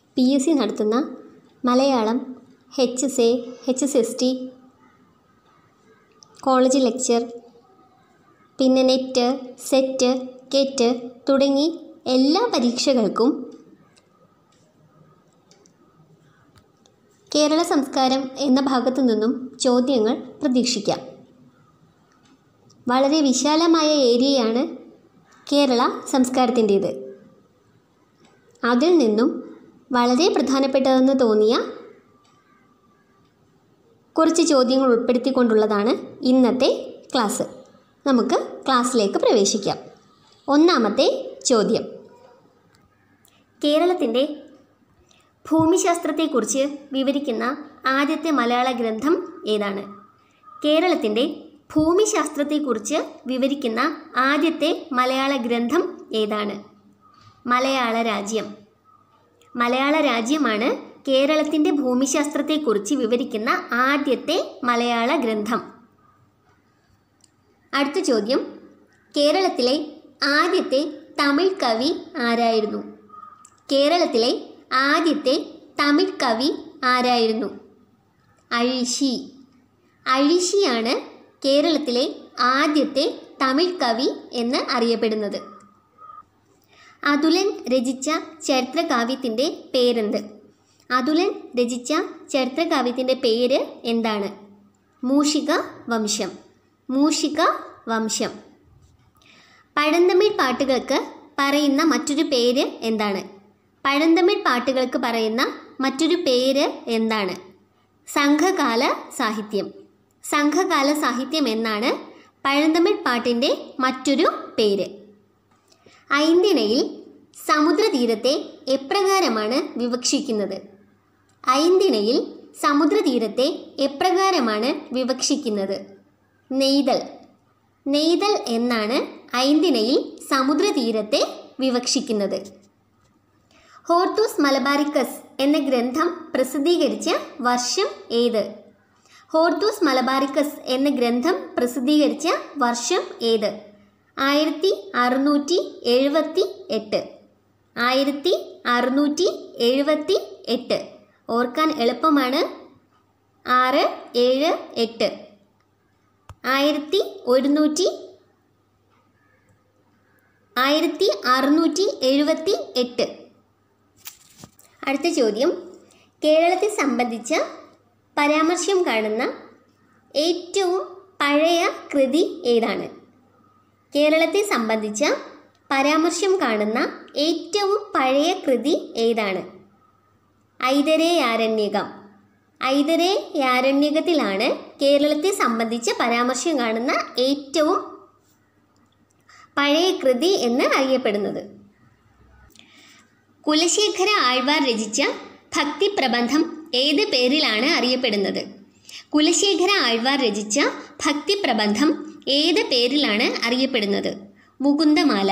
P S C നടത്തുന്ന Malayalam H S A H S S T college lecture പിന്നെ NET SET KET തുടങ്ങി എല്ലാ പരീക്ഷകൾക്കും കേരള സംസ്കാരം എന്ന ഭാഗത്തു നിന്നും ചോദ്യങ്ങൾ പ്രതീക്ഷിക്കാം വളരെ വിശാലമായ ഏരിയയാണ് കേരള സംസ്കാരത്തിൻ്റേത് അതിൽ നിന്നും വളരെ പ്രധാനപ്പെട്ടതെന്ന് തോന്നിയ കുറച്ച് ചോദ്യങ്ങൾ ഉൾപ്പെടുത്തിക്കൊണ്ടുള്ളതാണ് ഇന്നത്തെ ക്ലാസ് നമുക്ക് ക്ലാസ്സിലേക്ക് പ്രവേശിക്കാം ഒന്നാമത്തെ ചോദ്യം കേരളത്തിൻ്റെ ഭൂമിശാസ്ത്രത്തെക്കുറിച്ച് വിവരിക്കുന്ന ആദ്യത്തെ മലയാള ഗ്രന്ഥം ഏതാണ് കേരളത്തിൻ്റെ ഭൂമിശാസ്ത്രത്തെക്കുറിച്ച് വിവരിക്കുന്ന ആദ്യത്തെ മലയാള ഗ്രന്ഥം ഏതാണ് മലയാള രാജ്യം മലയാള രാജ്യമാണ് കേരളത്തിൻ്റെ ഭൂമിശാസ്ത്രത്തെക്കുറിച്ച് വിവരിക്കുന്ന ആദ്യത്തെ മലയാള ഗ്രന്ഥം അടുത്ത ചോദ്യം കേരളത്തിലെ ആദ്യത്തെ തമിഴ് കവി ആരായിരുന്നു കേരളത്തിലെ ആദ്യത്തെ തമിഴ് കവി ആരായിരുന്നു അഴിശി അഴിശിയാണ് കേരളത്തിലെ ആദ്യത്തെ തമിഴ് കവി എന്ന് അറിയപ്പെടുന്നത് അതുലൻ രചിച്ച ചരിത്രകാവ്യത്തിൻ്റെ പേരെന്ത് അതുലൻ രചിച്ച ചരിത്രകാവ്യത്തിൻ്റെ പേര് എന്താണ് മൂഷിക വംശം മൂഷിക വംശം പഴന്തമിഴ് പാട്ടുകൾക്ക് പറയുന്ന മറ്റൊരു പേര് എന്താണ് പഴന്തമിഴ് പാട്ടുകൾക്ക് പറയുന്ന മറ്റൊരു പേര് എന്താണ് സംഘകാല സാഹിത്യം സംഘകാല സാഹിത്യം എന്നാണ് പഴന്തമിഴ് പാട്ടിൻ്റെ മറ്റൊരു പേര് ഐന്തിണയിൽ സമുദ്രതീരത്തെ എപ്രകാരമാണ് വിവക്ഷിക്കുന്നത് ഐന്തിണയിൽ സമുദ്രതീരത്തെ എപ്രകാരമാണ് വിവക്ഷിക്കുന്നത് നെയ്തൽ നെയ്തൽ എന്നാണ് ഐന്തിണയിൽ സമുദ്രതീരത്തെ വിവക്ഷിക്കുന്നത് ഹോർത്തൂസ് മലബാറിക്കസ് എന്ന ഗ്രന്ഥം പ്രസിദ്ധീകരിച്ച വർഷം ഏത് ഹോർത്തൂസ് മലബാറിക്കസ് എന്ന ഗ്രന്ഥം പ്രസിദ്ധീകരിച്ച വർഷം ഏത് ആയിരത്തി അറുന്നൂറ്റി എഴുപത്തി എട്ട് ആയിരത്തി അറുന്നൂറ്റി എഴുപത്തി എട്ട് ഓർക്കാൻ എളുപ്പമാണ് ആറ് ഏഴ് എട്ട് ആയിരത്തി ഒരുന്നൂറ്റി ആയിരത്തി അറുന്നൂറ്റി എഴുപത്തി എട്ട് അടുത്ത ചോദ്യം കേരളത്തെ സംബന്ധിച്ച പരാമർശം കാണുന്ന ഏറ്റവും പഴയ കൃതി ഏതാണ് കേരളത്തെ സംബന്ധിച്ച പരാമർശം കാണുന്ന ഏറ്റവും പഴയ കൃതി ഏതാണ് ഐതരേയാരണ്യകം ഐതരേയാരണ്യകത്തിലാണ് കേരളത്തെ സംബന്ധിച്ച പരാമർശം കാണുന്ന ഏറ്റവും പഴയ കൃതി എന്ന് അറിയപ്പെടുന്നത് കുലശേഖര ആഴ്വാർ രചിച്ച ഭക്തിപ്രബന്ധം ഏത് പേരിലാണ് അറിയപ്പെടുന്നത് കുലശേഖര ആഴ്വാർ രചിച്ച ഭക്തിപ്രബന്ധം ഏത് പേരിലാണ് അറിയപ്പെടുന്നത് മുകുന്ദമാല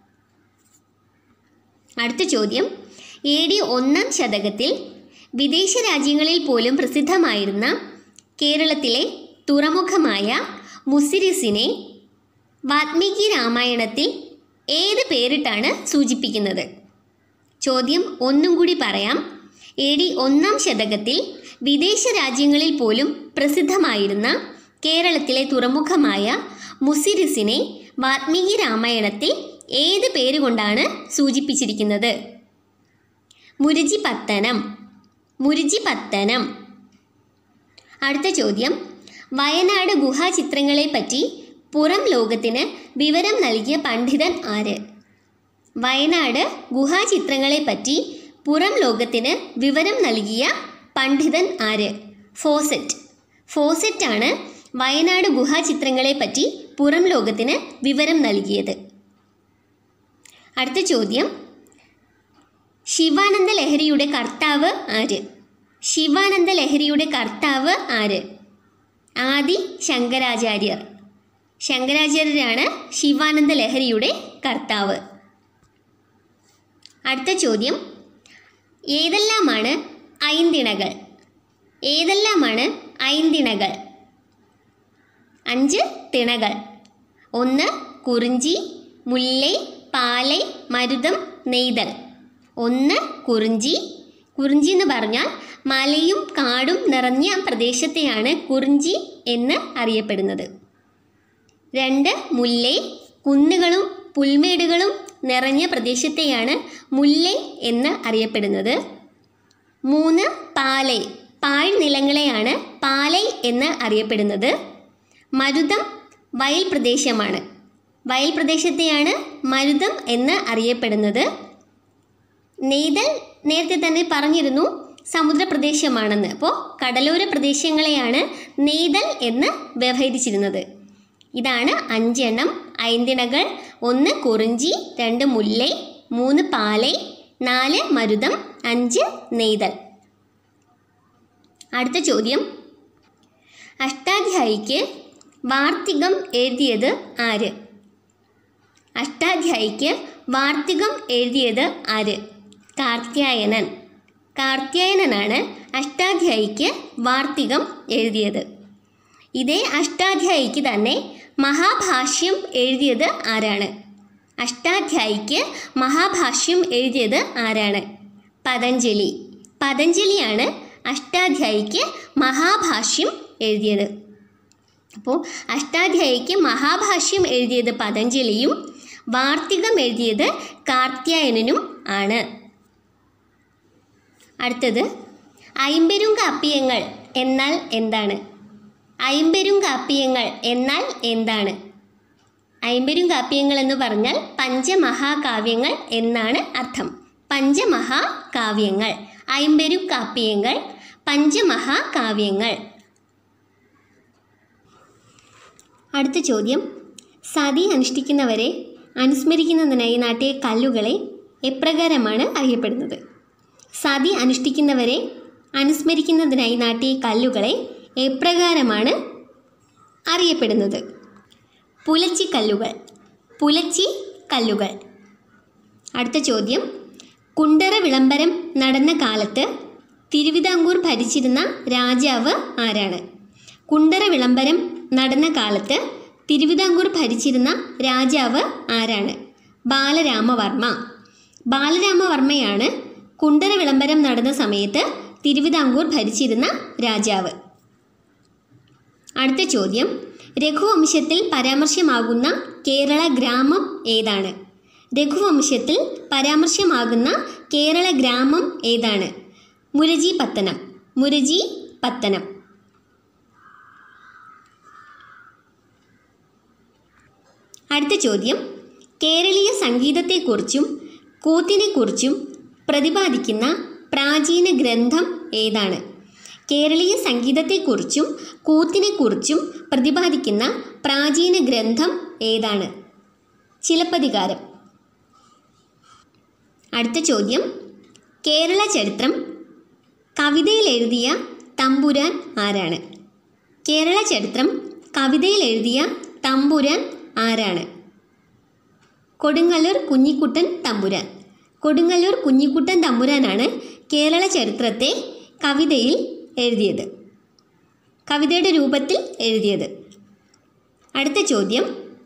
അടുത്ത ചോദ്യം എ ഡി ഒന്നാം ശതകത്തിൽ വിദേശ രാജ്യങ്ങളിൽ പോലും പ്രസിദ്ധമായിരുന്ന കേരളത്തിലെ തുറമുഖമായ മുസിരിസിനെ വാത്മീകി രാമായണത്തിൽ ഏത് പേരിട്ടാണ് സൂചിപ്പിക്കുന്നത് ചോദ്യം ഒന്നും കൂടി പറയാം എ ഡി ഒന്നാം ശതകത്തിൽ വിദേശ രാജ്യങ്ങളിൽ പോലും പ്രസിദ്ധമായിരുന്ന കേരളത്തിലെ തുറമുഖമായ മുസിരിസിനെ വാത്മീകി രാമായണത്തിൽ ഏത് പേരുകൊണ്ടാണ് സൂചിപ്പിച്ചിരിക്കുന്നത് മുരുജി പത്തനം മുരുജി പത്തനം അടുത്ത ചോദ്യം വയനാട് ഗുഹാചിത്രങ്ങളെ പറ്റി പുറം ലോകത്തിന് വിവരം നൽകിയ പണ്ഡിതൻ ആര് വയനാട് ഗുഹാചിത്രങ്ങളെ പറ്റി പുറം ലോകത്തിന് വിവരം നൽകിയ പണ്ഡിതൻ ആര് ഫോസറ്റ് ഫോസറ്റാണ് വയനാട് ഗുഹാചിത്രങ്ങളെ പറ്റി പുറം ലോകത്തിന് വിവരം നൽകിയത് അടുത്ത ചോദ്യം ശിവാനന്ദ ലഹരിയുടെ കർത്താവ് ആര് ശിവാനന്ദ ലഹരിയുടെ കർത്താവ് ആര് ആദി ശങ്കരാചാര്യർ ശങ്കരാചാര്യരാണ് ശിവാനന്ദ ലഹരിയുടെ കർത്താവ് അടുത്ത ചോദ്യം ഏതെല്ലാമാണ് ഐന്തിണകൾ ഏതെല്ലാമാണ് ഐന്തിണകൾ അഞ്ച് തിണകൾ ഒന്ന് കുറിഞ്ചി മുല്ലൈ പാലൈ മരുതം നെയ്തൽ ഒന്ന് കുറിഞ്ചി കുറിഞ്ചി എന്ന് പറഞ്ഞാൽ മലയും കാടും നിറഞ്ഞ പ്രദേശത്തെയാണ് കുറിഞ്ചി എന്ന് അറിയപ്പെടുന്നത് രണ്ട് മുല്ലൈ കുന്നുകളും പുൽമേടുകളും നിറഞ്ഞ പ്രദേശത്തെയാണ് മുല്ലൈ എന്ന് അറിയപ്പെടുന്നത് മൂന്ന് പാലൈ പാഴ്നിലങ്ങളെയാണ് പാലൈ എന്ന് അറിയപ്പെടുന്നത് മരുതം വയൽ പ്രദേശമാണ് വയൽ പ്രദേശത്തെയാണ് മരുതം എന്ന് അറിയപ്പെടുന്നത് നെയ്തൽ നേരത്തെ തന്നെ പറഞ്ഞിരുന്നു സമുദ്രപ്രദേശമാണെന്ന് അപ്പോൾ കടലോര പ്രദേശങ്ങളെയാണ് നെയ്തൽ എന്ന് വ്യവഹരിച്ചിരുന്നത് ഇതാണ് അഞ്ചെണ്ണം ഐന്തിണകൾ ഒന്ന് കുറിഞ്ചി രണ്ട് മുല്ലൈ മൂന്ന് പാലൈ നാല് മരുതം അഞ്ച് നെയ്തൽ അടുത്ത ചോദ്യം അഷ്ടാധ്യായിക്ക് വാർത്തികം എഴുതിയത് ആര് അഷ്ടാധ്യായിക്ക് വാർത്തികം എഴുതിയത് ആര് കാർത്യായനൻ കാർത്യായനനാണ് അഷ്ടാധ്യായിക്ക് വാർത്തികം എഴുതിയത് ഇതേ അഷ്ടാധ്യായിക്ക് തന്നെ മഹാഭാഷ്യം എഴുതിയത് ആരാണ് അഷ്ടാധ്യായിക്ക് മഹാഭാഷ്യം എഴുതിയത് ആരാണ് പതഞ്ജലി പതഞ്ജലിയാണ് അഷ്ടാധ്യായിക്ക് മഹാഭാഷ്യം എഴുതിയത് അപ്പോൾ അഷ്ടാധ്യായിക്ക് മഹാഭാഷ്യം എഴുതിയത് പതഞ്ജലിയും വാർത്തികം എഴുതിയത് കാർത്യായനനും ആണ് അടുത്തത് ഐമ്പെരും കാപ്പിയങ്ങൾ എന്നാൽ എന്താണ് ഐമ്പെരും കാപ്പിയങ്ങൾ എന്നാൽ എന്താണ് ഐമ്പെരും കാവ്യങ്ങൾ എന്ന് പറഞ്ഞാൽ പഞ്ചമഹാകാവ്യങ്ങൾ എന്നാണ് അർത്ഥം പഞ്ചമഹാകാവ്യങ്ങൾ ഐമ്പെരും കാവ്യങ്ങൾ പഞ്ചമഹാകാവ്യങ്ങൾ അടുത്ത ചോദ്യം സതി അനുഷ്ഠിക്കുന്നവരെ അനുസ്മരിക്കുന്നതിനായി നാട്ടിയ കല്ലുകളെ എപ്രകാരമാണ് അറിയപ്പെടുന്നത് സതി അനുഷ്ഠിക്കുന്നവരെ അനുസ്മരിക്കുന്നതിനായി നാട്ടിയ കല്ലുകളെ എപ്രകാരമാണ് അറിയപ്പെടുന്നത് പുലച്ചി കല്ലുകൾ പുലച്ചി കല്ലുകൾ അടുത്ത ചോദ്യം കുണ്ടറ വിളംബരം നടന്ന കാലത്ത് തിരുവിതാംകൂർ ഭരിച്ചിരുന്ന രാജാവ് ആരാണ് കുണ്ടറ വിളംബരം നടന്ന കാലത്ത് തിരുവിതാംകൂർ ഭരിച്ചിരുന്ന രാജാവ് ആരാണ് ബാലരാമവർമ്മ ബാലരാമവർമ്മയാണ് കുണ്ടറ വിളംബരം നടന്ന സമയത്ത് തിരുവിതാംകൂർ ഭരിച്ചിരുന്ന രാജാവ് അടുത്ത ചോദ്യം രഘുവംശത്തിൽ പരാമർശമാകുന്ന കേരള ഗ്രാമം ഏതാണ് രഘുവംശത്തിൽ പരാമർശമാകുന്ന കേരള ഗ്രാമം ഏതാണ് മുരജി പത്തനം മുരജി പത്തനം അടുത്ത ചോദ്യം കേരളീയ സംഗീതത്തെക്കുറിച്ചും കൂത്തിനെക്കുറിച്ചും പ്രതിപാദിക്കുന്ന പ്രാചീന ഗ്രന്ഥം ഏതാണ് കേരളീയ സംഗീതത്തെക്കുറിച്ചും കൂത്തിനെക്കുറിച്ചും പ്രതിപാദിക്കുന്ന പ്രാചീന ഗ്രന്ഥം ഏതാണ് ചിലപ്പതികാരം അടുത്ത ചോദ്യം കേരള ചരിത്രം കവിതയിൽ എഴുതിയ തമ്പുരാൻ ആരാണ് കേരള ചരിത്രം കവിതയിൽ എഴുതിയ തമ്പുരാൻ ആരാണ് കൊടുങ്ങല്ലൂർ കുഞ്ഞിക്കുട്ടൻ തമ്പുരാൻ കൊടുങ്ങല്ലൂർ കുഞ്ഞിക്കുട്ടൻ തമ്പുരാനാണ് കേരള ചരിത്രത്തെ കവിതയിൽ എഴുതിയത് കവിതയുടെ രൂപത്തിൽ എഴുതിയത് അടുത്ത ചോദ്യം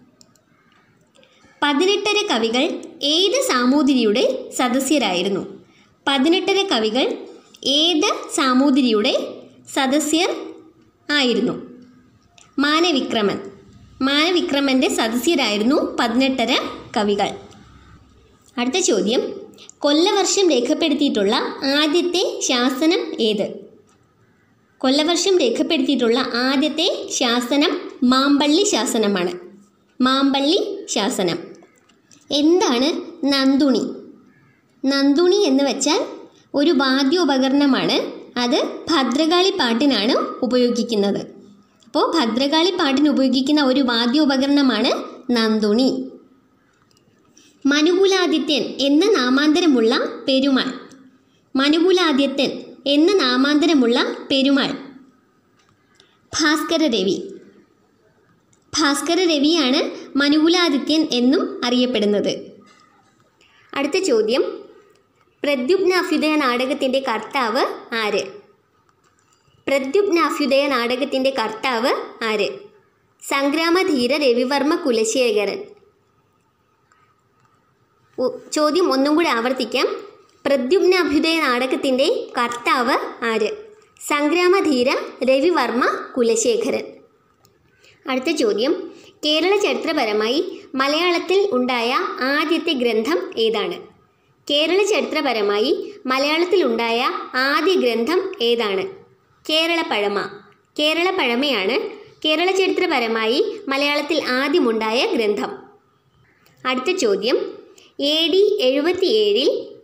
പതിനെട്ടര കവികൾ ഏത് സാമൂതിരിയുടെ സദസ്യരായിരുന്നു പതിനെട്ടര കവികൾ ഏത് സാമൂതിരിയുടെ സദസ്യർ ആയിരുന്നു മാനവിക്രമൻ മാനവിക്രമൻ്റെ സദസ്യരായിരുന്നു പതിനെട്ടര കവികൾ അടുത്ത ചോദ്യം കൊല്ലവർഷം രേഖപ്പെടുത്തിയിട്ടുള്ള ആദ്യത്തെ ശാസനം ഏത് കൊല്ലവർഷം രേഖപ്പെടുത്തിയിട്ടുള്ള ആദ്യത്തെ ശാസനം മാമ്പള്ളി ശാസനമാണ് മാമ്പള്ളി ശാസനം എന്താണ് നന്ദുണി നന്ദുണി എന്ന് വെച്ചാൽ ഒരു വാദ്യോപകരണമാണ് അത് ഭദ്രകാളി പാട്ടിനാണ് ഉപയോഗിക്കുന്നത് അപ്പോൾ ഭദ്രകാളി പാട്ടിന് ഉപയോഗിക്കുന്ന ഒരു വാദ്യോപകരണമാണ് നന്ദുണി മനുകുലാദിത്യൻ എന്ന നാമാന്തരമുള്ള പെരുമാൾ മനുകുലാദിത്യൻ എന്ന നാമാന്തരമുള്ള പെരുമാൾ ഭാസ്കര രവി ഭാസ്കര രവിയാണ് മനുകുലാദിത്യൻ എന്നും അറിയപ്പെടുന്നത് അടുത്ത ചോദ്യം പ്രദ്യുപ്നാഭ്യുദയ നാടകത്തിൻ്റെ കർത്താവ് ആര് പ്രദ്യുപ്നാഭ്യുദയ നാടകത്തിൻ്റെ കർത്താവ് ആര് സംഗ്രാമധീര രവിവർമ്മ കുലശേഖരൻ ഉ- ചോദ്യം ഒന്നും കൂടി ആവർത്തിക്കാം പ്രദ്യുമ്നാഭ്യുദയ നാടകത്തിൻ്റെ കർത്താവ് ആര് സംഗ്രാമധീര രവിവർമ്മ കുലശേഖരൻ അടുത്ത ചോദ്യം കേരള ചരിത്രപരമായി മലയാളത്തിൽ ഉണ്ടായ ആദ്യത്തെ ഗ്രന്ഥം ഏതാണ് കേരള ചരിത്രപരമായി മലയാളത്തിൽ ഉണ്ടായ ആദ്യ ഗ്രന്ഥം ഏതാണ് കേരള പഴമ കേരള പഴമയാണ് കേരള ചരിത്രപരമായി മലയാളത്തിൽ ആദ്യമുണ്ടായ ഗ്രന്ഥം അടുത്ത ചോദ്യം എ ഡി എഴുപത്തിയേഴിൽ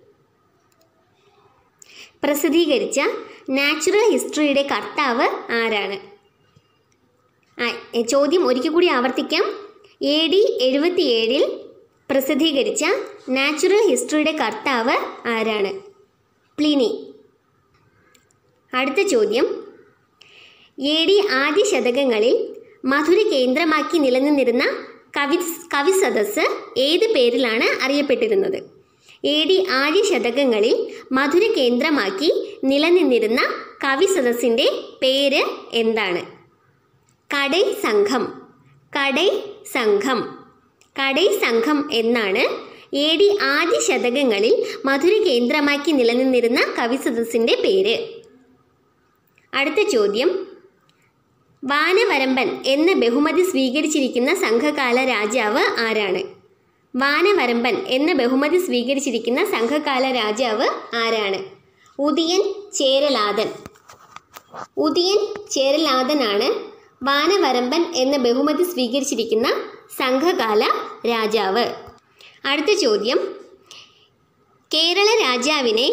പ്രസിദ്ധീകരിച്ച നാച്ചുറൽ ഹിസ്റ്ററിയുടെ കർത്താവ് ആരാണ് ആ എ, ചോദ്യം ഒരിക്കൽ കൂടി ആവർത്തിക്കാം എ ഡി എഴുപത്തിയേഴിൽ പ്രസിദ്ധീകരിച്ച നാച്ചുറൽ ഹിസ്റ്ററിയുടെ കർത്താവ് ആരാണ് പ്ലിനി അടുത്ത ചോദ്യം എ ഡി ആദ്യ ശതകങ്ങളിൽ മധുര കേന്ദ്രമാക്കി നിലനിന്നിരുന്ന കവി കവിസദസ് ഏത് പേരിലാണ് അറിയപ്പെട്ടിരുന്നത് എ ഡി ആദ്യ ശതകങ്ങളിൽ മധുര കേന്ദ്രമാക്കി നിലനിന്നിരുന്ന കവിസദസ്സിൻ്റെ പേര് എന്താണ് കടൈ സംഘം കടൈ സംഘം കടൈ സംഘം എന്നാണ് എ ഡി ആദ്യ ശതകങ്ങളിൽ മധുര കേന്ദ്രമാക്കി നിലനിന്നിരുന്ന കവിസദസ്സിൻ്റെ പേര് അടുത്ത ചോദ്യം വാനവരമ്പൻ എന്ന ബഹുമതി സ്വീകരിച്ചിരിക്കുന്ന സംഘകാല രാജാവ് ആരാണ് വാനവരമ്പൻ എന്ന ബഹുമതി സ്വീകരിച്ചിരിക്കുന്ന സംഘകാല രാജാവ് ആരാണ് ഉദിയൻ ചേരലാതൻ ഉദിയൻ ചേരലാതനാണ് വാനവരമ്പൻ എന്ന ബഹുമതി സ്വീകരിച്ചിരിക്കുന്ന സംഘകാല രാജാവ് അടുത്ത ചോദ്യം കേരള രാജാവിനെ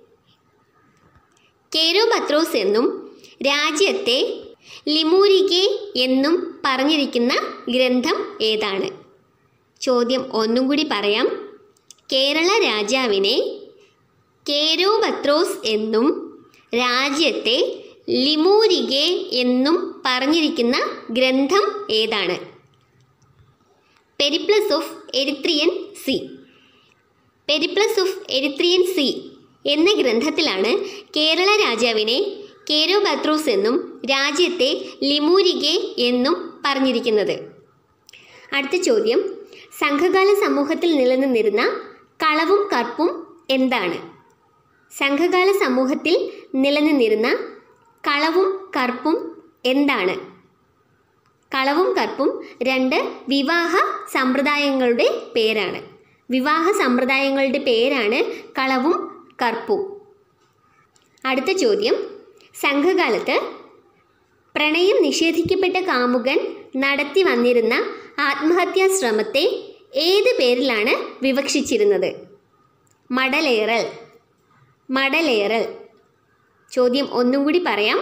കേരോപത്രോസ് എന്നും രാജ്യത്തെ ലിമൂരികെ എന്നും പറഞ്ഞിരിക്കുന്ന ഗ്രന്ഥം ഏതാണ് ചോദ്യം ഒന്നും കൂടി പറയാം കേരള രാജാവിനെ കേരോപത്രോസ് എന്നും രാജ്യത്തെ ലിമൂരികെ എന്നും പറഞ്ഞിരിക്കുന്ന ഗ്രന്ഥം ഏതാണ് Periplus of Erythraean Sea Periplus of Erythraean Sea എന്ന ഗ്രന്ഥത്തിലാണ് കേരള രാജാവിനെ കേരോബാത്രോസ് എന്നും രാജ്യത്തെ ലിമൂരികെ എന്നും പറഞ്ഞിരിക്കുന്നത് അടുത്ത ചോദ്യം സംഘകാല സമൂഹത്തിൽ നിലനിന്നിരുന്ന കളവും കർപ്പും എന്താണ് സംഘകാല സമൂഹത്തിൽ നിലനിന്നിരുന്ന കളവും കർപ്പും എന്താണ് കളവും കർപ്പും രണ്ട് വിവാഹ സമ്പ്രദായങ്ങളുടെ പേരാണ് വിവാഹ സമ്പ്രദായങ്ങളുടെ പേരാണ് കളവും കർപ്പും അടുത്ത ചോദ്യം സംഘകാലത്ത് പ്രണയം നിഷേധിക്കപ്പെട്ട കാമുകൻ നടത്തി വന്നിരുന്ന ആത്മഹത്യാ ശ്രമത്തെ ഏത് പേരിലാണ് വിവക്ഷിച്ചിരുന്നത് മടലേറൽ മടലേറൽ ചോദ്യം ഒന്നും കൂടി പറയാം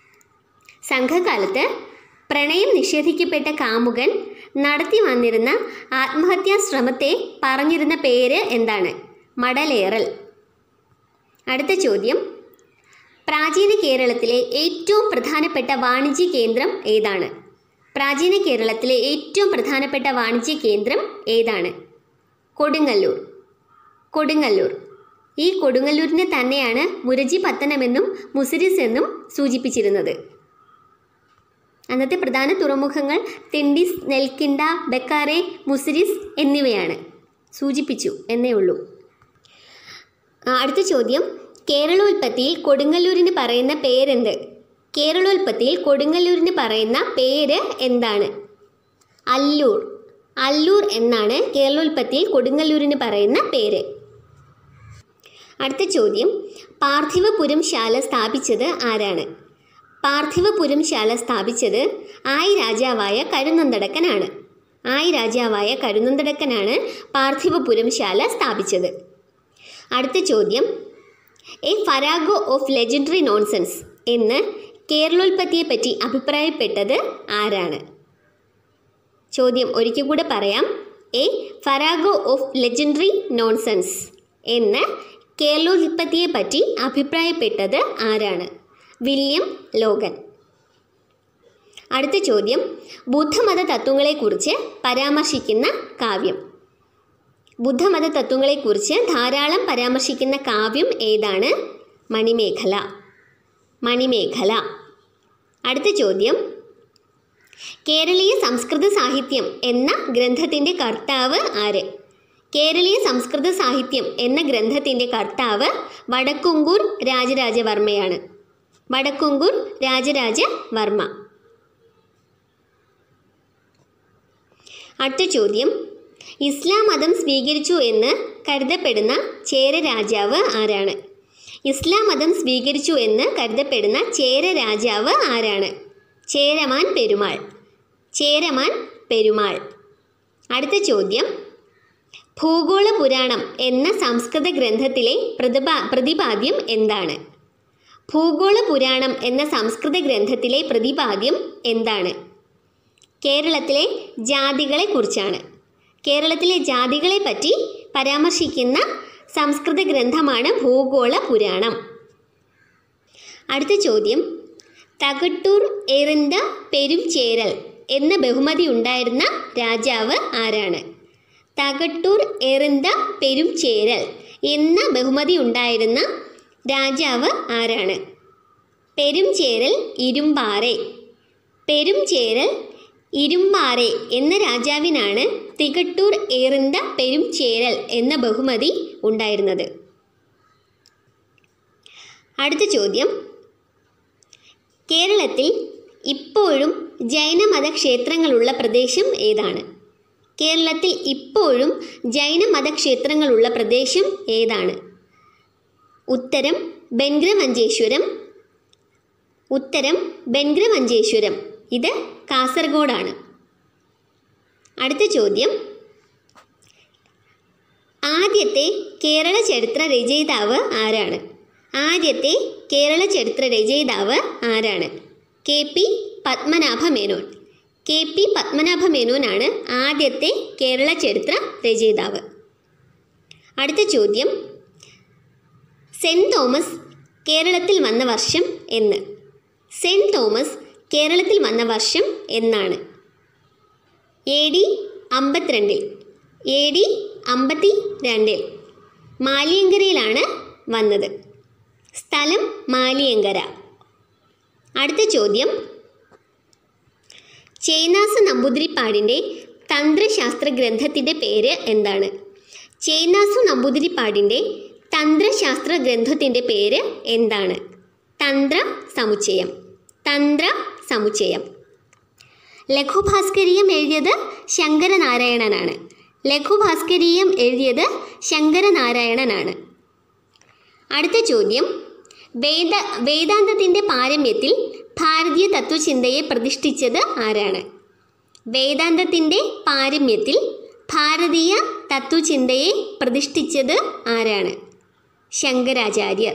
സംഘകാലത്ത് പ്രണയം നിഷേധിക്കപ്പെട്ട കാമുകൻ നടത്തി വന്നിരുന്ന ആത്മഹത്യാ ശ്രമത്തെ പറഞ്ഞിരുന്ന പേര് എന്താണ് മടലേറൽ അടുത്ത ചോദ്യം പ്രാചീന കേരളത്തിലെ ഏറ്റവും പ്രധാനപ്പെട്ട വാണിജ്യ കേന്ദ്രം ഏതാണ് പ്രാചീന കേരളത്തിലെ ഏറ്റവും പ്രധാനപ്പെട്ട വാണിജ്യ കേന്ദ്രം ഏതാണ് കൊടുങ്ങല്ലൂർ കൊടുങ്ങല്ലൂർ ഈ കൊടുങ്ങല്ലൂരിനെ തന്നെയാണ് മുരജി പത്തനമെന്നും മുസിരിസ് എന്നും സൂചിപ്പിച്ചിരുന്നത് അന്നത്തെ പ്രധാന തുറമുഖങ്ങൾ തെണ്ടിസ് നെൽക്കിണ്ട ബെക്കാറെ മുസിരിസ് എന്നിവയാണ് സൂചിപ്പിച്ചു എന്നേ ഉള്ളൂ ആ, അടുത്ത ചോദ്യം കേരളോൽപ്പത്തിയിൽ കൊടുങ്ങല്ലൂരിന് പറയുന്ന പേരെന്ത് കേരളോൽപ്പത്തിയിൽ കൊടുങ്ങല്ലൂരിന് പറയുന്ന പേര് എന്താണ് അല്ലൂർ അല്ലൂർ എന്നാണ് കേരളോൽപ്പത്തിയിൽ കൊടുങ്ങല്ലൂരിന് പറയുന്ന പേര് അടുത്ത ചോദ്യം പാർത്ഥിവപുരം ശാല സ്ഥാപിച്ചത് ആരാണ് പാർത്ഥിവപുരം ശാല സ്ഥാപിച്ചത് ആയി രാജാവായ കരുനന്തടക്കനാണ് ആയി രാജാവായ കരുനന്തടക്കനാണ് പാർത്ഥിവപുരം ശാല സ്ഥാപിച്ചത് അടുത്ത ചോദ്യം a farrago of legendary nonsense എന്ന് കേരളോൽപ്പത്തിയെപ്പറ്റി അഭിപ്രായപ്പെട്ടത് ആരാണ് ചോദ്യം ഒരിക്കൽ കൂടെ പറയാം a farrago of legendary nonsense എന്ന് കേരളോൽപ്പത്തിയെപ്പറ്റി അഭിപ്രായപ്പെട്ടത് ആരാണ് വില്യം ലോഗൻ അടുത്ത ചോദ്യം ബുദ്ധമത തത്വങ്ങളെക്കുറിച്ച് പരാമർശിക്കുന്ന കാവ്യം ബുദ്ധമത തത്വങ്ങളെക്കുറിച്ച് ധാരാളം പരാമർശിക്കുന്ന കാവ്യം ഏതാണ് മണിമേഖല മണിമേഖല അടുത്ത ചോദ്യം കേരളീയ സംസ്കൃത സാഹിത്യം എന്ന ഗ്രന്ഥത്തിൻ്റെ കർത്താവ് ആര് കേരളീയ സംസ്കൃത സാഹിത്യം എന്ന ഗ്രന്ഥത്തിൻ്റെ കർത്താവ് വടക്കുംകൂർ രാജരാജവർമ്മയാണ് വടക്കുംകൂർ രാജരാജവർമ്മ അടുത്ത ചോദ്യം ഇസ്ലാം മതം സ്വീകരിച്ചു എന്ന് കരുതപ്പെടുന്ന ചേര രാജാവ് ആരാണ് ഇസ്ലാം മതം സ്വീകരിച്ചു എന്ന് കരുതപ്പെടുന്ന ചേര രാജാവ് ആരാണ് ചേരമാൻ പെരുമാൾ ചേരമാൻ പെരുമാൾ അടുത്ത ചോദ്യം ഭൂഗോള പുരാണം എന്ന സംസ്കൃത ഗ്രന്ഥത്തിലെ പ്രതിപാ പ്രതിപാദ്യം എന്താണ് ഭൂഗോള പുരാണം എന്ന സംസ്കൃത ഗ്രന്ഥത്തിലെ പ്രതിപാദ്യം എന്താണ് കേരളത്തിലെ ജാതികളെ കുറിച്ചാണ് കേരളത്തിലെ ജാതികളെ പറ്റി പരാമർശിക്കുന്ന സംസ്കൃത ഗ്രന്ഥമാണ് ഭൂഗോള പുരാണം അടുത്ത ചോദ്യം തകട്ടൂർ എറിന്ത പെരുംചേരൽ എന്ന ബഹുമതി ഉണ്ടായിരുന്ന രാജാവ് ആരാണ് തകട്ടൂർ എറിന്ത പെരുംചേരൽ എന്ന ബഹുമതി ഉണ്ടായിരുന്ന രാജാവ് ആരാണ് പെരുംചേരൽ ഇരുമ്പാറെ പെരുംചേരൽ ഇരുമ്പാറെ എന്ന രാജാവിനാണ് തികട്ടൂർ ഏറിന്ത പെരുംചേരൽ എന്ന ബഹുമതി ഉണ്ടായിരുന്നത് അടുത്ത ചോദ്യം കേരളത്തിൽ ഇപ്പോഴും ജൈനമത ക്ഷേത്രങ്ങളുള്ള പ്രദേശം ഏതാണ് കേരളത്തിൽ ഇപ്പോഴും ജൈനമത ക്ഷേത്രങ്ങളുള്ള പ്രദേശം ഏതാണ് ഉത്തരം ബെൻഗ്രമഞ്ചേശ്വരം ഉത്തരം ബെൻഗ്രമഞ്ചേശ്വരം ഇത് കാസർഗോഡാണ് അടുത്ത ചോദ്യം ആദ്യത്തെ കേരള ചരിത്ര രചയിതാവ് ആരാണ് ആദ്യത്തെ കേരള ചരിത്ര രചയിതാവ് ആരാണ് K P Padmanabha Menon K P Padmanabha മേനോനാണ് ആദ്യത്തെ കേരള ചരിത്ര രചയിതാവ് അടുത്ത ചോദ്യം സെൻറ് തോമസ് കേരളത്തിൽ വന്ന വർഷം എന്ന് സെൻറ് തോമസ് കേരളത്തിൽ വന്ന വർഷം എന്നാണ് എ ഡി അമ്പത്തിരണ്ടിൽ എ ഡി അമ്പത്തി രണ്ടിൽ മാലിയങ്കരയിലാണ് വന്നത് സ്ഥലം മാലിയങ്കര അടുത്ത ചോദ്യം ചേനാസ് നമ്പൂതിരിപ്പാടിൻ്റെ തന്ത്രശാസ്ത്ര ഗ്രന്ഥത്തിൻ്റെ പേര് എന്താണ് ചേനാസു നമ്പൂതിരിപ്പാടിൻ്റെ തന്ത്രശാസ്ത്ര ഗ്രന്ഥത്തിൻ്റെ പേര് എന്താണ് തന്ത്ര സമുച്ചയം തന്ത്ര സമുച്ചയം ലഘുഭാസ്കരീയം എഴുതിയത് ശങ്കരനാരായണനാണ് ലഘുഭാസ്കരീയം എഴുതിയത് ശങ്കരനാരായണനാണ് അടുത്ത ചോദ്യം വേദ വേദാന്തത്തിൻ്റെ പാരമ്യത്തിൽ ഭാരതീയ തത്വചിന്തയെ പ്രതിഷ്ഠിച്ചത് ആരാണ് വേദാന്തത്തിൻ്റെ പാരമ്യത്തിൽ ഭാരതീയ തത്വചിന്തയെ പ്രതിഷ്ഠിച്ചത് ആരാണ് ശങ്കരാചാര്യർ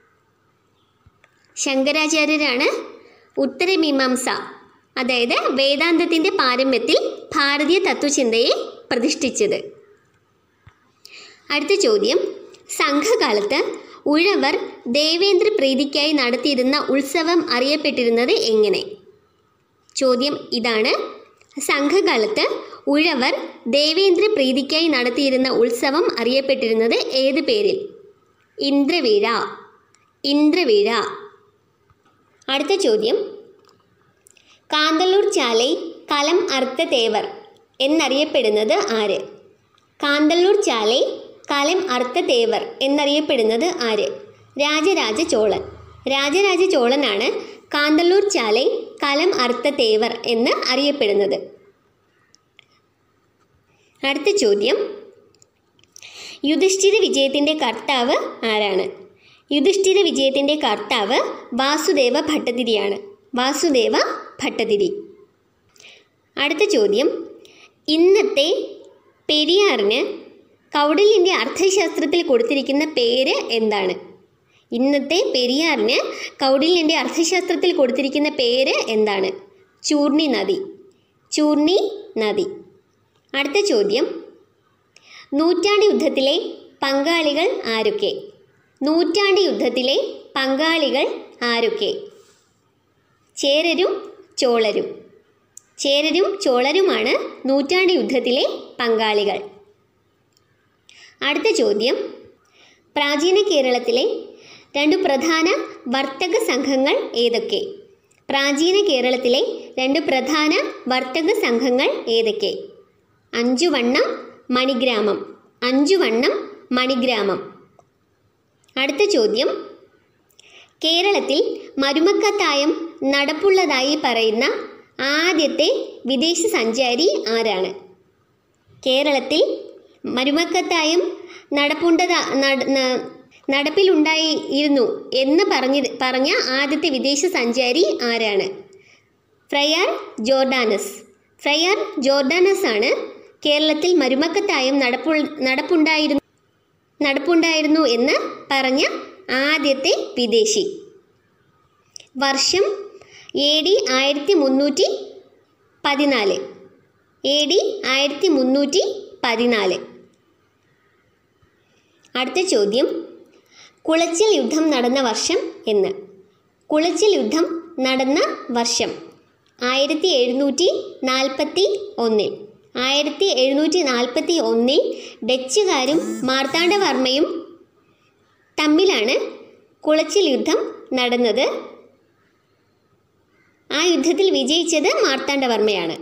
ശങ്കരാചാര്യരാണ് ഉത്തരമീമാംസ അതായത് വേദാന്തത്തിൻ്റെ പാരമ്യത്തിൽ ഭാരതീയ തത്വചിന്തയെ പ്രതിഷ്ഠിച്ചത് അടുത്ത ചോദ്യം സംഘകാലത്ത് ഉഴവർ ദേവേന്ദ്ര പ്രീതിക്കായി നടത്തിയിരുന്ന ഉത്സവം അറിയപ്പെട്ടിരുന്നത് എങ്ങനെ ചോദ്യം ഇതാണ് സംഘകാലത്ത് ഉഴവർ ദേവേന്ദ്ര പ്രീതിക്കായി നടത്തിയിരുന്ന ഉത്സവം അറിയപ്പെട്ടിരുന്നത് ഏത് പേരിൽ ഇന്ദ്രവീഴ ഇന്ദ്രവീഴ അടുത്ത ചോദ്യം കാന്തല്ലൂർ ചാലൈ കലം അർത്ത തേവർ എന്നറിയപ്പെടുന്നത് ആര് കാന്തല്ലൂർ ചാലൈ കലം അർത്ത തേവർ എന്നറിയപ്പെടുന്നത് ആര് രാജരാജ ചോളൻ രാജരാജ ചോളനാണ് കാന്തല്ലൂർ ചാലൈ കലം അർത്ത തേവർ എന്ന് അറിയപ്പെടുന്നത് അടുത്ത ചോദ്യം യുധിഷ്ഠിര വിജയത്തിൻ്റെ കർത്താവ് ആരാണ് യുധിഷ്ഠിര വിജയത്തിൻ്റെ കർത്താവ് വാസുദേവ ഭട്ടതിരിയാണ് വാസുദേവ ഭട്ടതിരി അടുത്ത ചോദ്യം ഇന്നത്തെ പെരിയാറിന് കൗടില്യൻ്റെ അർത്ഥശാസ്ത്രത്തിൽ കൊടുത്തിരിക്കുന്ന പേര് എന്താണ് ഇന്നത്തെ പെരിയാറിന് കൗടില്യൻ്റെ അർത്ഥശാസ്ത്രത്തിൽ കൊടുത്തിരിക്കുന്ന പേര് എന്താണ് ചൂർണി നദി ചൂർണി നദി അടുത്ത ചോദ്യം നൂറ്റാണ്ട് യുദ്ധത്തിലെ പങ്കാളികൾ ആരൊക്കെ നൂറ്റാണ്ട് യുദ്ധത്തിലെ പങ്കാളികൾ ആരൊക്കെ ചേരരും ചോളരും ചേരരും ചോളരുമാണ് നൂറ്റാണ്ട് യുദ്ധത്തിലെ പങ്കാളികൾ അടുത്ത ചോദ്യം പ്രാചീന കേരളത്തിലെ രണ്ട് പ്രധാന വർത്തക സംഘങ്ങൾ ഏതൊക്കെ പ്രാചീന കേരളത്തിലെ രണ്ട് പ്രധാന വർത്തക സംഘങ്ങൾ ഏതൊക്കെ അഞ്ചുവണ്ണം മണിഗ്രാമം അഞ്ചു വണ്ണം മണിഗ്രാമം അടുത്ത ചോദ്യം കേരളത്തിൽ മരുമക്കത്തായം നടപ്പുള്ളതായി പറയുന്ന ആദ്യത്തെ വിദേശ സഞ്ചാരി ആരാണ് കേരളത്തിൽ മരുമക്കത്തായം നടപ്പുണ്ടത നട- ന- നടപ്പിലുണ്ടായിരുന്നു എന്ന് പറഞ്ഞ് പറഞ്ഞ ആദ്യത്തെ വിദേശ സഞ്ചാരി ആരാണ് ഫ്രയാർ ജോർഡാനസ് ഫ്രയാർ ജോർഡാനസ് ആണ് കേരളത്തിൽ മരുമക്കത്തായം നടപ്പു നടപ്പുണ്ടായിരുന്നു നടപ്പുണ്ടായിരുന്നു എന്ന് പറഞ്ഞ ആദ്യത്തെ വിദേശി വർഷം എ ഡി ആയിരത്തി മുന്നൂറ്റി പതിനാല് എ ഡി ആയിരത്തി മുന്നൂറ്റി പതിനാല് അടുത്ത ചോദ്യം കുളച്ചിൽ യുദ്ധം നടന്ന വർഷം എന്ന് കുളച്ചിൽ യുദ്ധം നടന്ന വർഷം ആയിരത്തി എഴുന്നൂറ്റി നാൽപ്പത്തി ഒന്നിൽ ആയിരത്തി എഴുന്നൂറ്റി നാൽപ്പത്തി ഒന്നിൽ ഡച്ചുകാരും മാർത്താണ്ഡവർമ്മയും തമ്മിലാണ് കുളച്ചിൽ യുദ്ധം നടന്നത് ആ യുദ്ധത്തിൽ വിജയിച്ചത് മാർത്താണ്ഡവർമ്മയാണ്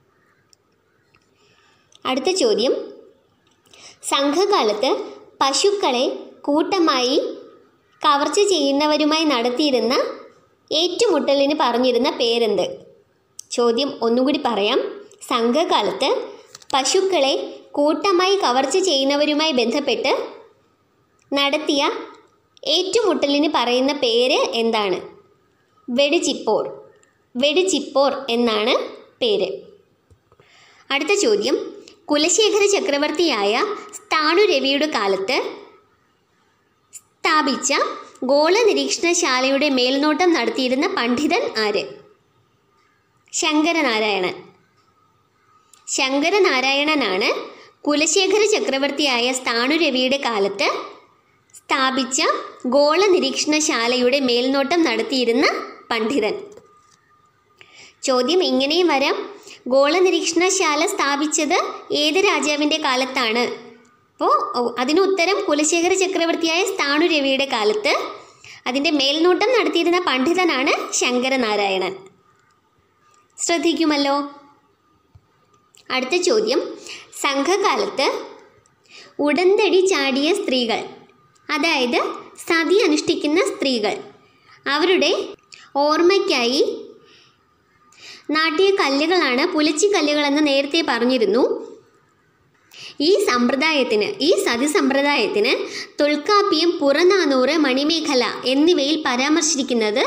അടുത്ത ചോദ്യം സംഘകാലത്ത് പശുക്കളെ കൂട്ടമായി കവർച്ച ചെയ്യുന്നവരുമായി നടത്തിയിരുന്ന ഏറ്റുമുട്ടലിന് പറഞ്ഞിരുന്ന പേരെന്ത് ചോദ്യം ഒന്നുകൂടി പറയാം സംഘകാലത്ത് പശുക്കളെ കൂട്ടമായി കവർച്ച ചെയ്യുന്നവരുമായി ബന്ധപ്പെട്ട് നടത്തിയ ഏറ്റുമുട്ടലിന് പറയുന്ന പേര് എന്താണ് വെടിച്ചിപ്പോർ വെടിച്ചിപ്പോർ എന്നാണ് പേര് അടുത്ത ചോദ്യം കുലശേഖര ചക്രവർത്തിയായ സ്ഥാണു രവിയുടെ കാലത്ത് സ്ഥാപിച്ച ഗോള നിരീക്ഷണശാലയുടെ മേൽനോട്ടം നടത്തിയിരുന്ന പണ്ഡിതൻ ആര് ശങ്കരനാരായണൻ ശങ്കരനാരായണനാണ് കുലശേഖര ചക്രവർത്തിയായ സ്ഥാണു രവിയുടെ കാലത്ത് സ്ഥാപിച്ച ഗോള നിരീക്ഷണശാലയുടെ മേൽനോട്ടം നടത്തിയിരുന്ന പണ്ഡിതൻ ചോദ്യം ഇങ്ങനെയും വരാം ഗോള നിരീക്ഷണശാല സ്ഥാപിച്ചത് ഏത് രാജാവിൻ്റെ കാലത്താണ് അപ്പോൾ അതിന് ഉത്തരം കുലശേഖര ചക്രവർത്തിയായ സ്ഥാണു രവിയുടെ കാലത്ത് അതിൻ്റെ മേൽനോട്ടം നടത്തിയിരുന്ന പണ്ഡിതനാണ് ശങ്കരനാരായണൻ ശ്രദ്ധിക്കുമല്ലോ അടുത്ത ചോദ്യം സംഘകാലത്ത് ഉടന്തടി ചാടിയ സ്ത്രീകൾ അതായത് സതി അനുഷ്ഠിക്കുന്ന സ്ത്രീകൾ അവരുടെ ഓർമ്മയ്ക്കായി നാട്ടിയ കല്ലുകളാണ് പുലച്ചി കല്ലുകളെന്ന് നേരത്തെ പറഞ്ഞിരുന്നു ഈ സമ്പ്രദായത്തിന് ഈ സതി സമ്പ്രദായത്തിന് തൊൽക്കാപ്പിയം പുറനാനൂറ് മണിമേഖല എന്നിവയിൽ പരാമർശിച്ചിരിക്കുന്നത്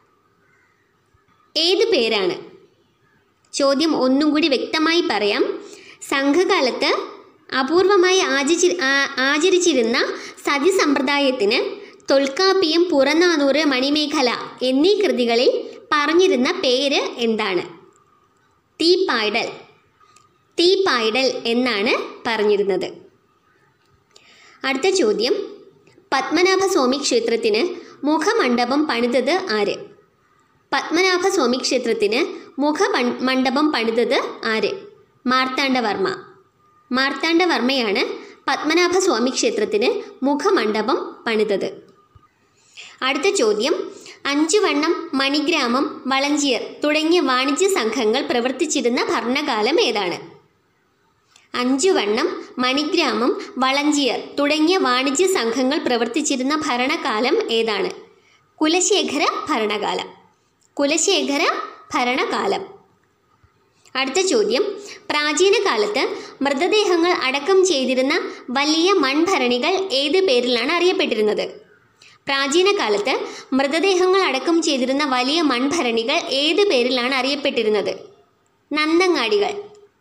ഏത് പേരാണ് ചോദ്യം ഒന്നും കൂടി വ്യക്തമായി പറയാം സംഘകാലത്ത് അപൂർവമായി ആചരിച്ചി ആ- ആചരിച്ചിരുന്ന സതി സമ്പ്രദായത്തിന് തൊൽക്കാപ്പിയം പുറനാനൂറ് മണിമേഖല എന്നീ കൃതികളിൽ പറഞ്ഞിരുന്ന പേര് എന്താണ് തീപ്പായ്ടൽ തീപ്പായ്ടൽ എന്നാണ് പറഞ്ഞിരുന്നത് അടുത്ത ചോദ്യം പത്മനാഭസ്വാമി ക്ഷേത്രത്തിന് മുഖമണ്ഡപം പണിതത് ആര് പത്മനാഭസ്വാമി ക്ഷേത്രത്തിന് മുഖ പൺ- മണ്ഡപം പണിതത് ആര് മാർത്താണ്ഡവർമ്മ മാർത്താണ്ഡവർമ്മയാണ് പത്മനാഭസ്വാമി ക്ഷേത്രത്തിന് മുഖമണ്ഡപം പണിതത് അടുത്ത ചോദ്യം അഞ്ചുവണ്ണം മണിഗ്രാമം വളഞ്ചിയർ തുടങ്ങിയ വാണിജ്യ സംഘങ്ങൾ പ്രവർത്തിച്ചിരുന്ന ഭരണകാലം ഏതാണ് അഞ്ചുവണ്ണം മണിഗ്രാമം വളഞ്ചിയർ തുടങ്ങിയ വാണിജ്യ സംഘങ്ങൾ പ്രവർത്തിച്ചിരുന്ന ഭരണകാലം ഏതാണ് കുലശേഖര ഭരണകാലം കുലശേഖര ഭരണകാലം അടുത്ത ചോദ്യം പ്രാചീന കാലത്ത് മൃതദേഹങ്ങൾ അടക്കം ചെയ്തിരുന്ന വലിയ മൺഭരണികൾ ഏത് പേരിലാണ് അറിയപ്പെട്ടിരുന്നത് പ്രാചീന കാലത്ത് മൃതദേഹങ്ങൾ അടക്കം ചെയ്തിരുന്ന വലിയ മൺഭരണികൾ ഏത് പേരിലാണ് അറിയപ്പെട്ടിരുന്നത് നന്നങ്ങാടികൾ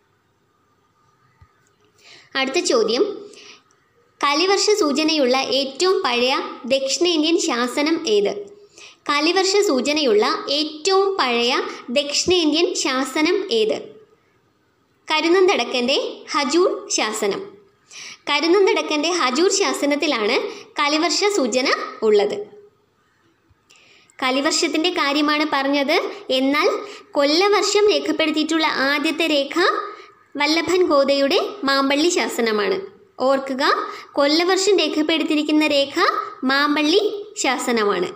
അടുത്ത ചോദ്യം കലിവർഷ സൂചനയുള്ള ഏറ്റവും പഴയ ദക്ഷിണേന്ത്യൻ ശാസനം ഏത് കലിവർഷ സൂചനയുള്ള ഏറ്റവും പഴയ ദക്ഷിണേന്ത്യൻ ശാസനം ഏത് കരുനന്തടക്കൻ്റെ ഹജൂർ ശാസനം കരുനന്തടക്കൻ്റെ ഹജൂർ ശാസനത്തിലാണ് കലിവർഷ സൂചന ഉള്ളത് കലിവർഷത്തിൻ്റെ കാര്യമാണ് പറഞ്ഞത് എന്നാൽ കൊല്ലവർഷം രേഖപ്പെടുത്തിയിട്ടുള്ള ആദ്യത്തെ രേഖ വല്ലഭൻ ഗോതയുടെ മാമ്പള്ളി ശാസനമാണ് ഓർക്കുക കൊല്ലവർഷം രേഖപ്പെടുത്തിയിരിക്കുന്ന രേഖ മാമ്പള്ളി ശാസനമാണ്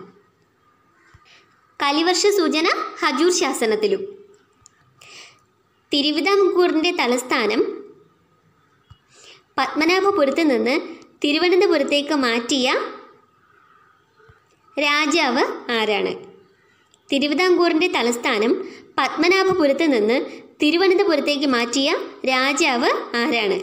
കലിവർഷ സൂചന ഹജൂർ ശാസനത്തിലും തിരുവിതാംകൂറിൻ്റെ തലസ്ഥാനം പത്മനാഭപുരത്ത് നിന്ന് തിരുവനന്തപുരത്തേക്ക് മാറ്റിയ രാജാവ് ആരാണ് തിരുവിതാംകൂറിൻ്റെ തലസ്ഥാനം പത്മനാഭപുരത്ത് നിന്ന് തിരുവനന്തപുരത്തേക്ക് മാറ്റിയ രാജാവ് ആരാണ്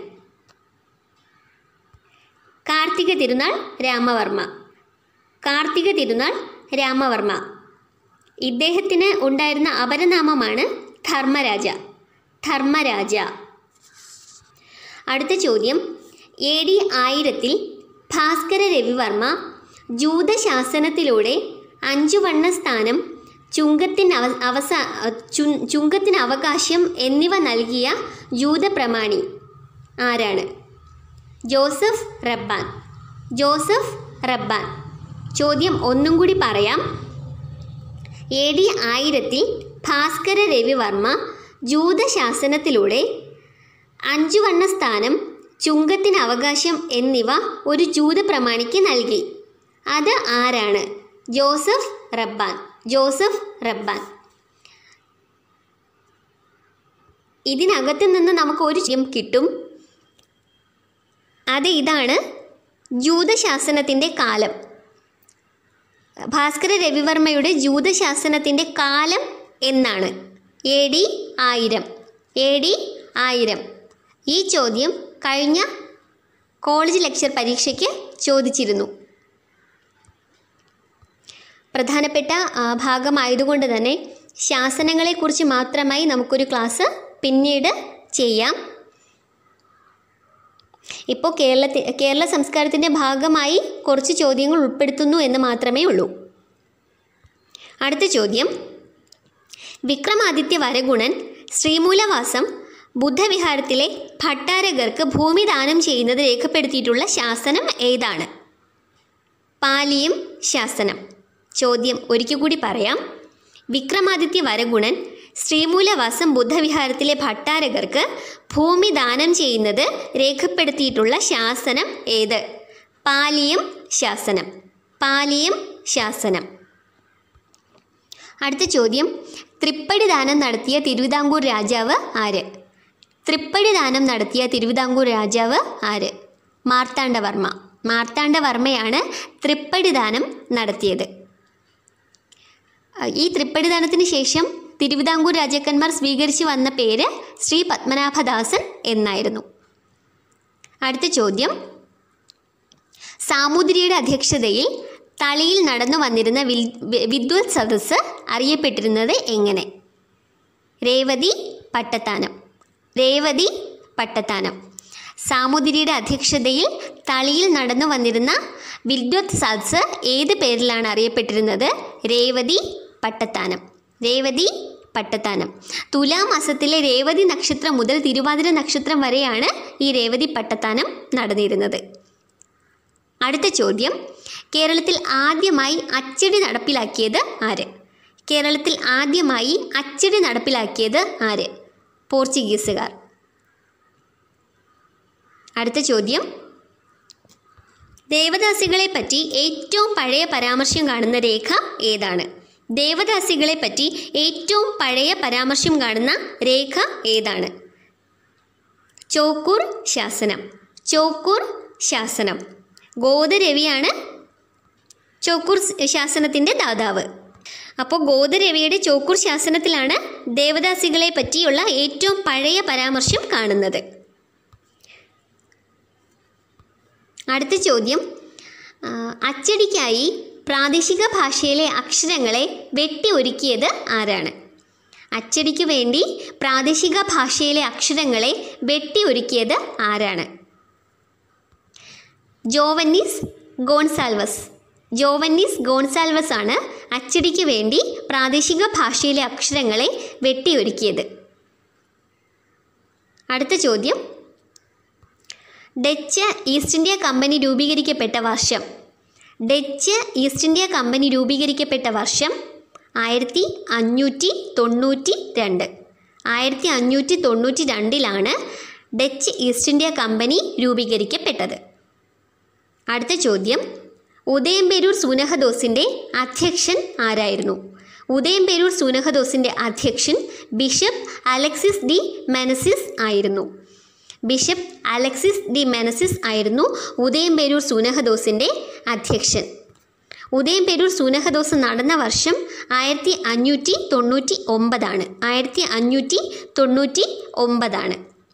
കാർത്തിക തിരുനാൾ രാമവർമ്മ കാർത്തിക തിരുനാൾ രാമവർമ്മ ഇദ്ദേഹത്തിന് ഉണ്ടായിരുന്ന അപരനാമമാണ് ധർമ്മരാജ ധർമ്മരാജ അടുത്ത ചോദ്യം എ ഡി ആയിരത്തിൽ ഭാസ്കര രവിവർമ്മ ജൂതശാസനത്തിലൂടെ അഞ്ചു വണ്ണ സ്ഥാനം ചുങ്കത്തിന് അവ അവസാ ചു- ചുങ്കത്തിന് അവകാശം എന്നിവ നൽകിയ ജൂതപ്രമാണി ആരാണ് ജോസഫ് റബ്ബാൻ ജോസഫ് റബ്ബാൻ ചോദ്യം ഒന്നും കൂടി പറയാം എ ഡി ആയിരത്തിൽ ഭാസ്കര രവിവർമ്മ ജൂതശാസനത്തിലൂടെ അഞ്ചു വണ്ണ സ്ഥാനം ചുങ്കത്തിന് അവകാശം എന്നിവ ഒരു ജൂത പ്രമാണിക്ക് നൽകി അത് ആരാണ് ജോസഫ് റബ്ബാൻ ജോസഫ് റബ്ബാൻ ഇതിനകത്ത് നിന്ന് നമുക്ക് ഒരു ചോദ്യം കിട്ടും അത് ഇതാണ് ജൂതശാസനത്തിൻ്റെ കാലം ഭാസ്കര രവിവർമ്മയുടെ ജൂതശാസനത്തിൻ്റെ കാലം എന്നാണ് എ ഡി ആയിരം എ ഡി ആയിരം ഈ ചോദ്യം കഴിഞ്ഞ കോളേജ് ലെക്ചർ പരീക്ഷയ്ക്ക് ചോദിച്ചിരുന്നു പ്രധാനപ്പെട്ട ആ, ഭാഗമായതുകൊണ്ട് തന്നെ ശാസനങ്ങളെക്കുറിച്ച് മാത്രമായി നമുക്കൊരു ക്ലാസ് പിന്നീട് ചെയ്യാം ഇപ്പോൾ കേരളത്തി കേരള സംസ്കാരത്തിൻ്റെ ഭാഗമായി കുറച്ച് ചോദ്യങ്ങൾ ഉൾപ്പെടുത്തുന്നു എന്ന് മാത്രമേ ഉള്ളൂ അടുത്ത ചോദ്യം വിക്രമാദിത്യ വരഗുണൻ ശ്രീമൂലവാസം ബുദ്ധവിഹാരത്തിലെ ഭട്ടാരകർക്ക് ഭൂമി ദാനം ചെയ്യുന്നത് രേഖപ്പെടുത്തിയിട്ടുള്ള ശാസനം ഏതാണ് പാലിയം ശാസനം ചോദ്യം ഒരിക്കൽ കൂടി പറയാം വിക്രമാദിത്യ വരഗുണൻ ശ്രീമൂലവാസം ബുദ്ധവിഹാരത്തിലെ ഭട്ടാരകർക്ക് ഭൂമി ദാനം ചെയ്യുന്നത് രേഖപ്പെടുത്തിയിട്ടുള്ള ശാസനം ഏത് പാലിയം ശാസനം പാലിയം ശാസനം അടുത്ത ചോദ്യം തൃപ്പടി ദാനം നടത്തിയ തിരുവിതാംകൂർ രാജാവ് ആര് തൃപ്പടി ദാനം നടത്തിയ തിരുവിതാംകൂർ രാജാവ് ആര് മാർത്താണ്ഡവർമ്മ മാർത്താണ്ഡവർമ്മയാണ് തൃപ്പടി ദാനം നടത്തിയത് ഈ തൃപ്പടിദാനത്തിന് ശേഷം തിരുവിതാംകൂർ രാജാക്കന്മാർ സ്വീകരിച്ചു വന്ന പേര് ശ്രീ പത്മനാഭദാസൻ എന്നായിരുന്നു അടുത്ത ചോദ്യം സാമൂതിരിയുടെ അധ്യക്ഷതയിൽ തളിയിൽ നടന്നു വന്നിരുന്ന വിൽ വി- വിദ്വത് സദസ്സ് അറിയപ്പെട്ടിരുന്നത് എങ്ങനെ രേവതി പട്ടത്താനം രേവതി പട്ടത്താനം സാമൂതിരിയുടെ അധ്യക്ഷതയിൽ തളിയിൽ നടന്നു വന്നിരുന്ന വിദ്വത് സദസ്സ് ഏത് പേരിലാണ് അറിയപ്പെട്ടിരുന്നത് രേവതി പട്ടത്താനം രേവതി പട്ടത്താനം തുലാമാസത്തിലെ രേവതി നക്ഷത്രം മുതൽ തിരുവാതിര നക്ഷത്രം വരെയാണ് ഈ രേവതി പട്ടത്താനം നടന്നിരുന്നത് അടുത്ത ചോദ്യം കേരളത്തിൽ ആദ്യമായി അച്ചടി നടപ്പിലാക്കിയത് ആര് കേരളത്തിൽ ആദ്യമായി അച്ചടി നടപ്പിലാക്കിയത് ആര് പോർച്ചുഗീസുകാർ അടുത്ത ചോദ്യം ദേവദാസികളെ പറ്റി ഏറ്റവും പഴയ പരാമർശം കാണുന്ന രേഖ ഏതാണ് ദേവദാസികളെ പറ്റി ഏറ്റവും പഴയ പരാമർശം കാണുന്ന രേഖ ഏതാണ് ചോക്കൂർ ശാസനം ചോക്കൂർ ശാസനം ഗോദരവിയാണ് ചോക്കൂർ ശാസനത്തിൻ്റെ ദാതാവ് അപ്പോൾ ഗോദരവിയുടെ ചോക്കൂർ ശാസനത്തിലാണ് ദേവദാസികളെ പറ്റിയുള്ള ഏറ്റവും പഴയ പരാമർശം കാണുന്നത് അടുത്ത ചോദ്യം ആ, അച്ചടിക്കായി പ്രാദേശിക ഭാഷയിലെ അക്ഷരങ്ങളെ വെട്ടി ഒരുക്കിയത് ആരാണ് അച്ചടിക്ക് വേണ്ടി പ്രാദേശിക ഭാഷയിലെ അക്ഷരങ്ങളെ വെട്ടി ഒരുക്കിയത് ആരാണ് ജോവന്നീസ് ഗോൺസാൽവസ് ജോവന്നീസ് ഗോൺസാൽവസ് ആണ് അച്ചടിക്ക് വേണ്ടി പ്രാദേശിക ഭാഷയിലെ അക്ഷരങ്ങളെ വെട്ടിയൊരുക്കിയത് അടുത്ത ചോദ്യം ഡച്ച് ഈസ്റ്റ് ഇന്ത്യ കമ്പനി രൂപീകരിക്കപ്പെട്ട വർഷം ഡച്ച് ഈസ്റ്റ് ഇന്ത്യ കമ്പനി രൂപീകരിക്കപ്പെട്ട വർഷം ആയിരത്തി അഞ്ഞൂറ്റി തൊണ്ണൂറ്റി രണ്ട് ആയിരത്തി അഞ്ഞൂറ്റി തൊണ്ണൂറ്റി രണ്ടിലാണ് ഡച്ച് ഈസ്റ്റ് ഇന്ത്യ കമ്പനി രൂപീകരിക്കപ്പെട്ടത് അടുത്ത ചോദ്യം ഉദയംപേരൂർ സുനഹദോസിൻ്റെ അധ്യക്ഷൻ ആരായിരുന്നു ഉദയംപേരൂർ സുനഹദോസിൻ്റെ അധ്യക്ഷൻ ബിഷപ്പ് അലക്സിസ് ഡി മെനസിസ് ആയിരുന്നു ബിഷപ്പ് അലക്സിസ് ഡി മെനസിസ് ആയിരുന്നു ഉദയംപേരൂർ സൂനഹദോസിൻ്റെ അധ്യക്ഷൻ ഉദയംപേരൂർ സൂനഹദോസ് നടന്ന വർഷം ആയിരത്തി അഞ്ഞൂറ്റി തൊണ്ണൂറ്റി ഒമ്പതാണ് ആയിരത്തി അഞ്ഞൂറ്റി തൊണ്ണൂറ്റി ഒമ്പതാണ്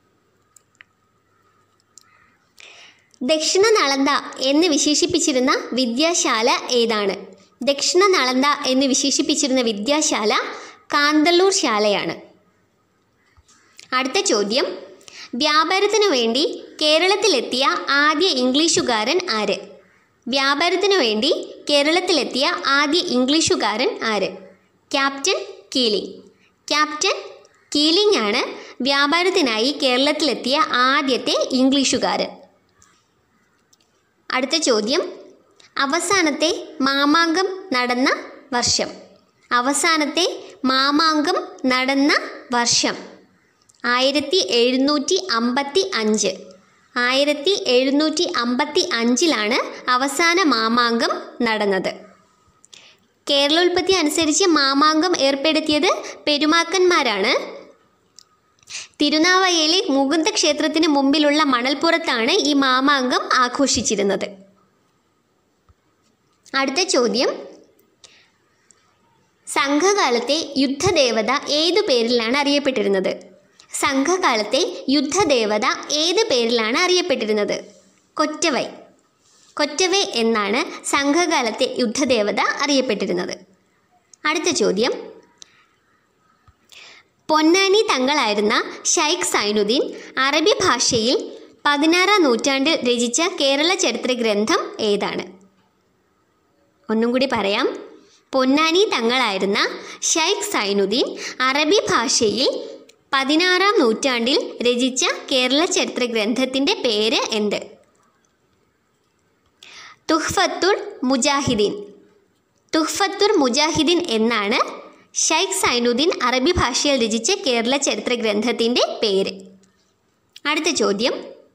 ദക്ഷിണ നളന്ദ എന്ന് വിശേഷിപ്പിച്ചിരുന്ന വിദ്യാശാല ഏതാണ് ദക്ഷിണ നളന്ദ എന്ന് വിശേഷിപ്പിച്ചിരുന്ന വിദ്യാശാല കാന്തല്ലൂർ ശാലയാണ് അടുത്ത ചോദ്യം വ്യാപാരത്തിനു വേണ്ടി കേരളത്തിലെത്തിയ ആദ്യ ഇംഗ്ലീഷുകാരൻ ആര് വ്യാപാരത്തിനു വേണ്ടി കേരളത്തിലെത്തിയ ആദ്യ ഇംഗ്ലീഷുകാരൻ ആര് ക്യാപ്റ്റൻ കീലിംഗ് ക്യാപ്റ്റൻ കീലിംഗ് ആണ് വ്യാപാരത്തിനായി കേരളത്തിലെത്തിയ ആദ്യത്തെ ഇംഗ്ലീഷുകാരൻ അടുത്ത ചോദ്യം അവസാനത്തെ മാമാങ്കം നടന്ന വർഷം അവസാനത്തെ മാമാങ്കം നടന്ന വർഷം ആയിരത്തി എഴുന്നൂറ്റി അമ്പത്തി അഞ്ച് ആയിരത്തി എഴുന്നൂറ്റി അമ്പത്തി അഞ്ചിലാണ് അവസാന മാമാങ്കം നടന്നത് കേരളോൽപ്പത്തി അനുസരിച്ച് മാമാങ്കം ഏർപ്പെടുത്തിയത് പെരുമാക്കന്മാരാണ് തിരുനാവയയിലെ മുകുന്ദ ക്ഷേത്രത്തിന് മുമ്പിലുള്ള മണൽപ്പുറത്താണ് ഈ മാമാങ്കം ആഘോഷിച്ചിരുന്നത് അടുത്ത ചോദ്യം സംഘകാലത്തെ യുദ്ധദേവത ഏതു പേരിലാണ് അറിയപ്പെട്ടിരുന്നത് സംഘകാലത്തെ യുദ്ധദേവത ഏത് പേരിലാണ് അറിയപ്പെട്ടിരുന്നത് കൊറ്റവൈ കൊറ്റവൈ എന്നാണ് സംഘകാലത്തെ യുദ്ധദേവത അറിയപ്പെട്ടിരുന്നത് അടുത്ത ചോദ്യം പൊന്നാനി തങ്ങളായിരുന്ന ഷൈഖ് സൈനുദ്ദീൻ അറബി ഭാഷയിൽ പതിനാറാം നൂറ്റാണ്ടിൽ രചിച്ച കേരള ചരിത്ര ഗ്രന്ഥം ഏതാണ് ഒന്നും കൂടി പറയാം പൊന്നാനി തങ്ങളായിരുന്ന ഷൈഖ് സൈനുദ്ദീൻ അറബി ഭാഷയിൽ പതിനാറാം നൂറ്റാണ്ടിൽ രചിച്ച കേരള ചരിത്ര ഗ്രന്ഥത്തിൻ്റെ പേര് എന്ത് തുഹ്ഫത്തുൽ മുജാഹിദീൻ തുഹ്ഫത്തുൽ മുജാഹിദീൻ എന്നാണ് ഷൈഖ് സൈനുദ്ദീൻ അറബി ഭാഷയിൽ രചിച്ച കേരള ചരിത്ര ഗ്രന്ഥത്തിൻ്റെ പേര് അടുത്ത ചോദ്യം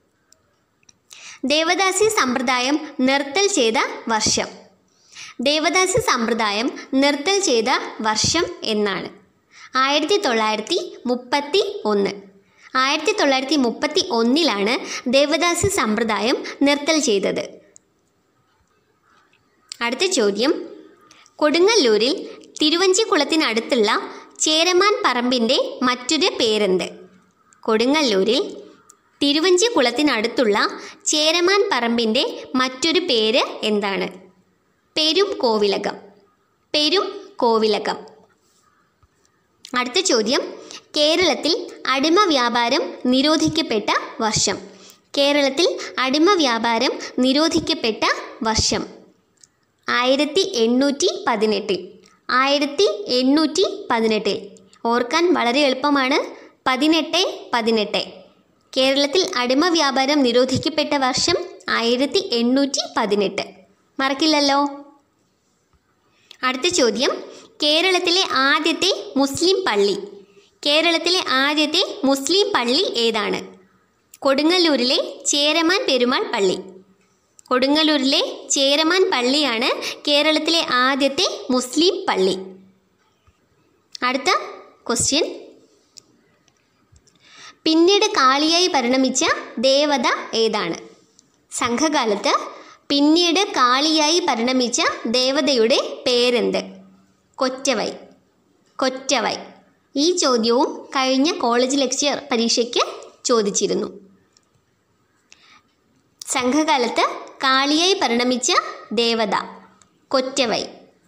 ദേവദാസി സമ്പ്രദായം നിർത്തൽ ചെയ്ത വർഷം ദേവദാസി സമ്പ്രദായം നിർത്തൽ ചെയ്ത വർഷം എന്നാണ് ആയിരത്തി തൊള്ളായിരത്തി മുപ്പത്തി ഒന്ന് ആയിരത്തി തൊള്ളായിരത്തി മുപ്പത്തി ഒന്നിലാണ് ദേവദാസി സമ്പ്രദായം നിർത്തൽ ചെയ്തത് അടുത്ത ചോദ്യം കൊടുങ്ങല്ലൂരിൽ തിരുവഞ്ചിക്കുളത്തിനടുത്തുള്ള ചേരമാൻ പറമ്പിൻ്റെ മറ്റൊരു പേരെന്ത് കൊടുങ്ങല്ലൂരിൽ തിരുവഞ്ചിക്കുളത്തിനടുത്തുള്ള ചേരമാൻ പറമ്പിൻ്റെ മറ്റൊരു പേര് എന്താണ് പെരും കോവിലകം പെരും കോവിലകം അടുത്ത ചോദ്യം കേരളത്തിൽ അടിമ വ്യാപാരം നിരോധിക്കപ്പെട്ട വർഷം കേരളത്തിൽ അടിമ വ്യാപാരം നിരോധിക്കപ്പെട്ട വർഷം ആയിരത്തി എണ്ണൂറ്റി പതിനെട്ടിൽ ആയിരത്തി എണ്ണൂറ്റി പതിനെട്ടിൽ ഓർക്കാൻ വളരെ എളുപ്പമാണ് പതിനെട്ട് പതിനെട്ട് കേരളത്തിൽ അടിമ വ്യാപാരം നിരോധിക്കപ്പെട്ട വർഷം ആയിരത്തി എണ്ണൂറ്റി പതിനെട്ട് മറക്കില്ലല്ലോ അടുത്ത ചോദ്യം കേരളത്തിലെ ആദ്യത്തെ മുസ്ലിം പള്ളി കേരളത്തിലെ ആദ്യത്തെ മുസ്ലിം പള്ളി ഏതാണ് കൊടുങ്ങല്ലൂരിലെ ചേരമാൻ പെരുമാൾ പള്ളി കൊടുങ്ങല്ലൂരിലെ ചേരമാൻ പള്ളിയാണ് കേരളത്തിലെ ആദ്യത്തെ മുസ്ലിം പള്ളി അടുത്ത ക്വസ്റ്റ്യൻ പിന്നീട് കാളിയായി പരിണമിച്ച ദേവത ഏതാണ് സംഘകാലത്ത് പിന്നീട് കാളിയായി പരിണമിച്ച ദേവതയുടെ പേരെന്ത് കൊറ്റവൈ കൊറ്റവൈ ഈ ചോദ്യവും കഴിഞ്ഞ കോളേജ് ലെക്ചർ പരീക്ഷയ്ക്ക് ചോദിച്ചിരുന്നു സംഘകാലത്ത് കാളിയായി പരിണമിച്ച ദേവത കൊറ്റവൈ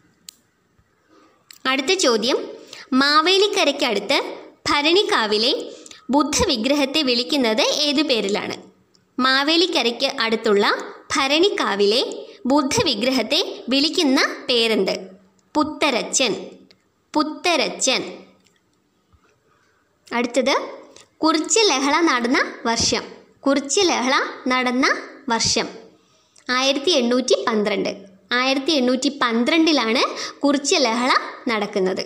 അടുത്ത ചോദ്യം മാവേലിക്കരയ്ക്കടുത്ത് ഭരണിക്കാവിലെ ബുദ്ധവിഗ്രഹത്തെ വിളിക്കുന്നത് ഏതു പേരിലാണ് മാവേലിക്കരയ്ക്ക് അടുത്തുള്ള ഭരണിക്കാവിലെ ബുദ്ധവിഗ്രഹത്തെ വിളിക്കുന്ന പേരെന്ത് പുത്തരച്ചൻ പുത്തരച്ചൻ അടുത്തത് കുറിച്ച് ലഹള നടന്ന വർഷം കുറിച്ച് ലഹള നടന്ന വർഷം ആയിരത്തി എണ്ണൂറ്റി പന്ത്രണ്ട് ആയിരത്തി എണ്ണൂറ്റി പന്ത്രണ്ടിലാണ് കുറിച്ച് ലഹള നടക്കുന്നത്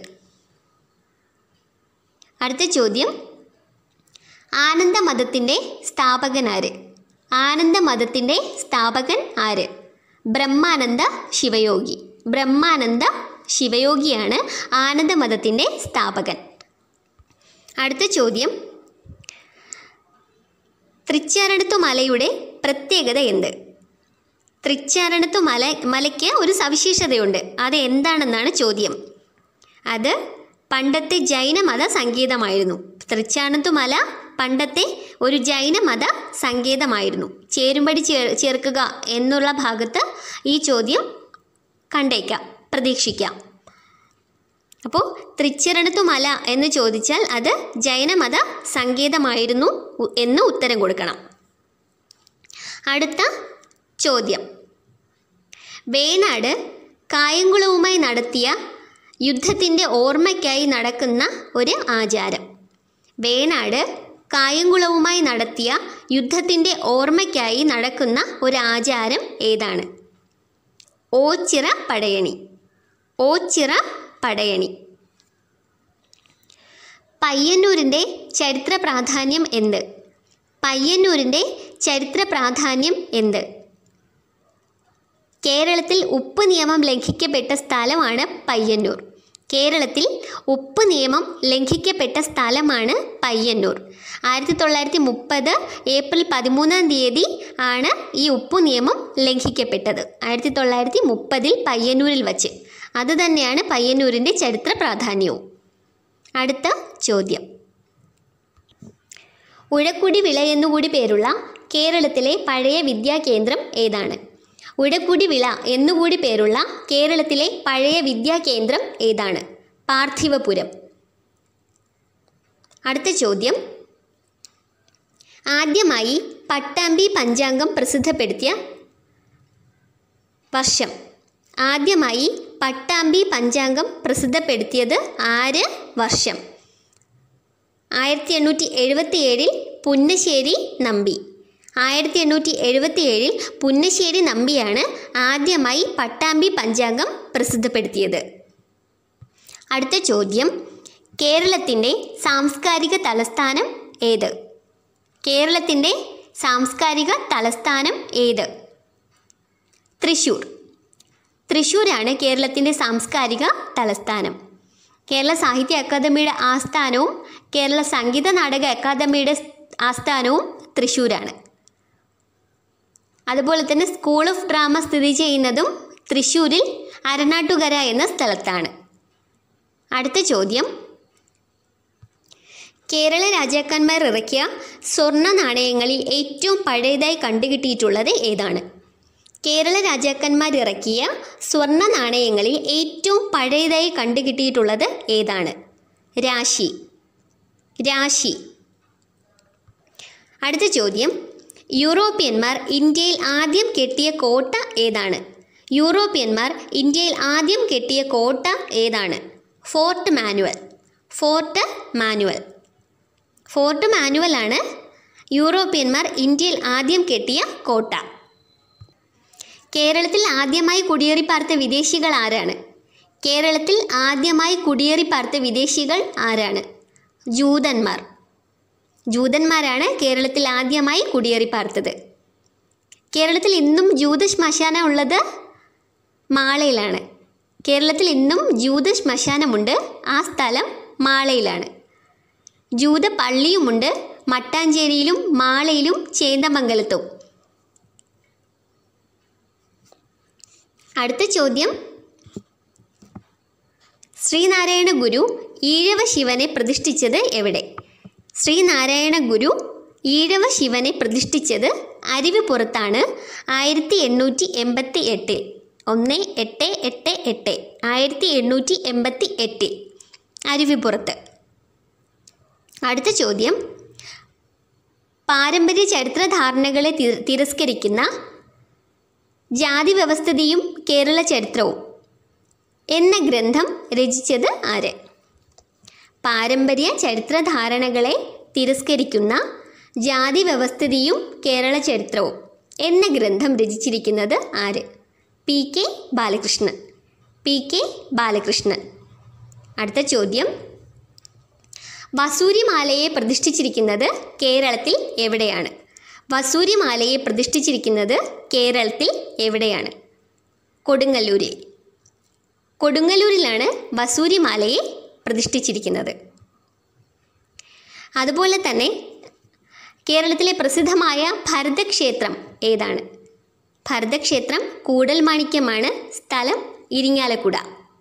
അടുത്ത ചോദ്യം ആനന്ദമതത്തിൻ്റെ സ്ഥാപകൻ ആര് ആനന്ദമതത്തിൻ്റെ സ്ഥാപകൻ ആര് ബ്രഹ്മാനന്ദ ശിവയോഗി ബ്രഹ്മാനന്ദ ശിവയോഗിയാണ് ആനന്ദമതത്തിൻ്റെ സ്ഥാപകൻ അടുത്ത ചോദ്യം തൃച്ചാരണത്തു മലയുടെ പ്രത്യേകത എന്ത് തൃച്ചാരണത്തു മല മലയ്ക്ക് ഒരു സവിശേഷതയുണ്ട് അത് എന്താണെന്നാണ് ചോദ്യം അത് പണ്ടത്തെ ജൈനമത സംഗീതമായിരുന്നു തൃച്ചാണത്തു മല പണ്ടത്തെ ഒരു ജൈനമത സംഗീതമായിരുന്നു ചേരുംപടി ചേർ ചേർക്കുക എന്നുള്ള ഭാഗത്ത് ഈ ചോദ്യം കണ്ടേക്കാം പ്രതീക്ഷിക്കാം അപ്പോൾ തൃച്ചിരണത്തു മല എന്ന് ചോദിച്ചാൽ അത് ജൈനമത സംഗീതമായിരുന്നു ഉ- എന്ന് ഉത്തരം കൊടുക്കണം അടുത്ത ചോദ്യം വേനാട് കായംകുളവുമായി നടത്തിയ യുദ്ധത്തിൻ്റെ ഓർമ്മയ്ക്കായി നടക്കുന്ന ഒരു ആചാരം വേനാട് കായംകുളവുമായി നടത്തിയ യുദ്ധത്തിൻ്റെ ഓർമ്മയ്ക്കായി നടക്കുന്ന ഒരു ആചാരം ഏതാണ് ഓച്ചിറ പടയണി ഓച്ചിറ പടയണി പയ്യന്നൂരിൻ്റെ ചരിത്ര പ്രാധാന്യം എന്ത് പയ്യന്നൂരിൻ്റെ ചരിത്ര പ്രാധാന്യം എന്ത് കേരളത്തിൽ ഉപ്പ് നിയമം ലംഘിക്കപ്പെട്ട സ്ഥലമാണ് പയ്യന്നൂർ കേരളത്തിൽ ഉപ്പ് നിയമം ലംഘിക്കപ്പെട്ട സ്ഥലമാണ് പയ്യന്നൂർ ആയിരത്തി തൊള്ളായിരത്തി മുപ്പത് ഏപ്രിൽ പതിമൂന്നാം തീയതി ആണ് ഈ ഉപ്പു നിയമം ലംഘിക്കപ്പെട്ടത് ആയിരത്തി തൊള്ളായിരത്തി മുപ്പതിൽ പയ്യന്നൂരിൽ വച്ച് അത് തന്നെയാണ് പയ്യന്നൂരിൻ്റെ ചരിത്ര പ്രാധാന്യവും അടുത്ത ചോദ്യം ഉഴക്കുടി വിള എന്നുകൂടി പേരുള്ള കേരളത്തിലെ പഴയ വിദ്യാകേന്ദ്രം ഏതാണ് ഉഴക്കുടി വിള എന്നുകൂടി പേരുള്ള കേരളത്തിലെ പഴയ വിദ്യാകേന്ദ്രം ഏതാണ് പാർത്ഥിവപുരം അടുത്ത ചോദ്യം ആദ്യമായി പട്ടാമ്പി പഞ്ചാംഗം പ്രസിദ്ധപ്പെടുത്തിയ വർഷം ആദ്യമായി പട്ടാമ്പി പഞ്ചാംഗം പ്രസിദ്ധപ്പെടുത്തിയത് ആര് വർഷം ആയിരത്തി എണ്ണൂറ്റി എഴുപത്തി ഏഴിൽ പുന്നശ്ശേരി നമ്പി ആയിരത്തി എണ്ണൂറ്റി എഴുപത്തി ഏഴിൽ പുന്നശ്ശേരി നമ്പിയാണ് ആദ്യമായി പട്ടാമ്പി പഞ്ചാംഗം പ്രസിദ്ധപ്പെടുത്തിയത് അടുത്ത ചോദ്യം കേരളത്തിൻ്റെ സാംസ്കാരിക തലസ്ഥാനം ഏത് കേരളത്തിൻ്റെ സാംസ്കാരിക തലസ്ഥാനം ഏത് തൃശ്ശൂർ തൃശ്ശൂരാണ് കേരളത്തിൻ്റെ സാംസ്കാരിക തലസ്ഥാനം കേരള സാഹിത്യ അക്കാദമിയുടെ ആസ്ഥാനവും കേരള സംഗീത നാടക അക്കാദമിയുടെ ആസ്ഥാനവും തൃശ്ശൂരാണ് അതുപോലെ തന്നെ സ്കൂൾ ഓഫ് ഡ്രാമ സ്ഥിതി ചെയ്യുന്നതും തൃശ്ശൂരിൽ അരനാട്ടുകര എന്ന സ്ഥലത്താണ് അടുത്ത ചോദ്യം കേരള രാജാക്കന്മാർ ഇറക്കിയ സ്വർണ്ണ നാണയങ്ങളിൽ ഏറ്റവും പഴയതായി കണ്ടുകിട്ടിയിട്ടുള്ളത് ഏതാണ് കേരള രാജാക്കന്മാർ ഇറക്കിയ സ്വർണ്ണ നാണയങ്ങളിൽ ഏറ്റവും പഴയതായി കണ്ടുകിട്ടിയിട്ടുള്ളത് ഏതാണ് രാശി രാശി അടുത്ത ചോദ്യം യൂറോപ്യന്മാർ ഇന്ത്യയിൽ ആദ്യം കെട്ടിയ കോട്ട ഏതാണ് യൂറോപ്യന്മാർ ഇന്ത്യയിൽ ആദ്യം കെട്ടിയ കോട്ട ഏതാണ് fort Manuel fort Manuel fort Manuel ആണ് യൂറോപ്യന്മാർ ഇന്ത്യയിൽ ആദ്യം കെട്ടിയ കോട്ട കേരളത്തിൽ ആദ്യമായി കുടിയേറി പാർത്ത വിദേശികൾ ആരാണ് കേരളത്തിൽ ആദ്യമായി കുടിയേറി പാർത്ത വിദേശികൾ ആരാണ് ജൂതന്മാർ ജൂതന്മാരാണ് കേരളത്തിൽ ആദ്യമായി കുടിയേറി പാർത്തത് കേരളത്തിൽ ഇന്നും ജൂത ശ്മശാനം ഉള്ളത് മാളയിലാണ് കേരളത്തിൽ ഇന്നും ജൂത ശ്മശാനമുണ്ട് ആ സ്ഥലം മാളയിലാണ് ജൂത പള്ളിയുമുണ്ട് മട്ടാഞ്ചേരിയിലും മാളയിലും ചേന്ദമംഗലത്തും അടുത്ത ചോദ്യം ശ്രീനാരായണ ഗുരു ഈഴവ ശിവനെ പ്രതിഷ്ഠിച്ചത് എവിടെ ശ്രീനാരായണ ഗുരു ഈഴവ ശിവനെ പ്രതിഷ്ഠിച്ചത് അരുവിപ്പുറത്താണ് ആയിരത്തി എണ്ണൂറ്റി എൺപത്തി എട്ടിൽ ഒന്ന് എട്ട് എട്ട് എട്ട് ആയിരത്തി എണ്ണൂറ്റി എൺപത്തി എട്ടിൽ അരുവിപ്പുറത്ത് അടുത്ത ചോദ്യം പാരമ്പര്യ ചരിത്ര ധാരണകളെ തി- തിരസ്കരിക്കുന്ന ജാതി വ്യവസ്ഥിതിയും കേരള ചരിത്രവും എന്ന ഗ്രന്ഥം രചിച്ചത് ആര് പാരമ്പര്യ ചരിത്രധാരണകളെ തിരസ്കരിക്കുന്ന ജാതി വ്യവസ്ഥിതിയും കേരള ചരിത്രവും എന്ന ഗ്രന്ഥം രചിച്ചിരിക്കുന്നത് ആര് P K Balakrishnan P K Balakrishnan അടുത്ത ചോദ്യം വസൂരിമാലയെ പ്രതിഷ്ഠിച്ചിരിക്കുന്നത് കേരളത്തിൽ എവിടെയാണ് വസൂരിമാലയെ പ്രതിഷ്ഠിച്ചിരിക്കുന്നത് കേരളത്തിൽ എവിടെയാണ് കൊടുങ്ങല്ലൂരിൽ കൊടുങ്ങല്ലൂരിലാണ് വസൂരിമാലയെ പ്രതിഷ്ഠിച്ചിരിക്കുന്നത് അതുപോലെ തന്നെ കേരളത്തിലെ പ്രസിദ്ധമായ ഭരതക്ഷേത്രം ഏതാണ് ഭരതക്ഷേത്രം കൂടൽമാണിക്യമാണ് സ്ഥലം ഇരിങ്ങാലക്കുട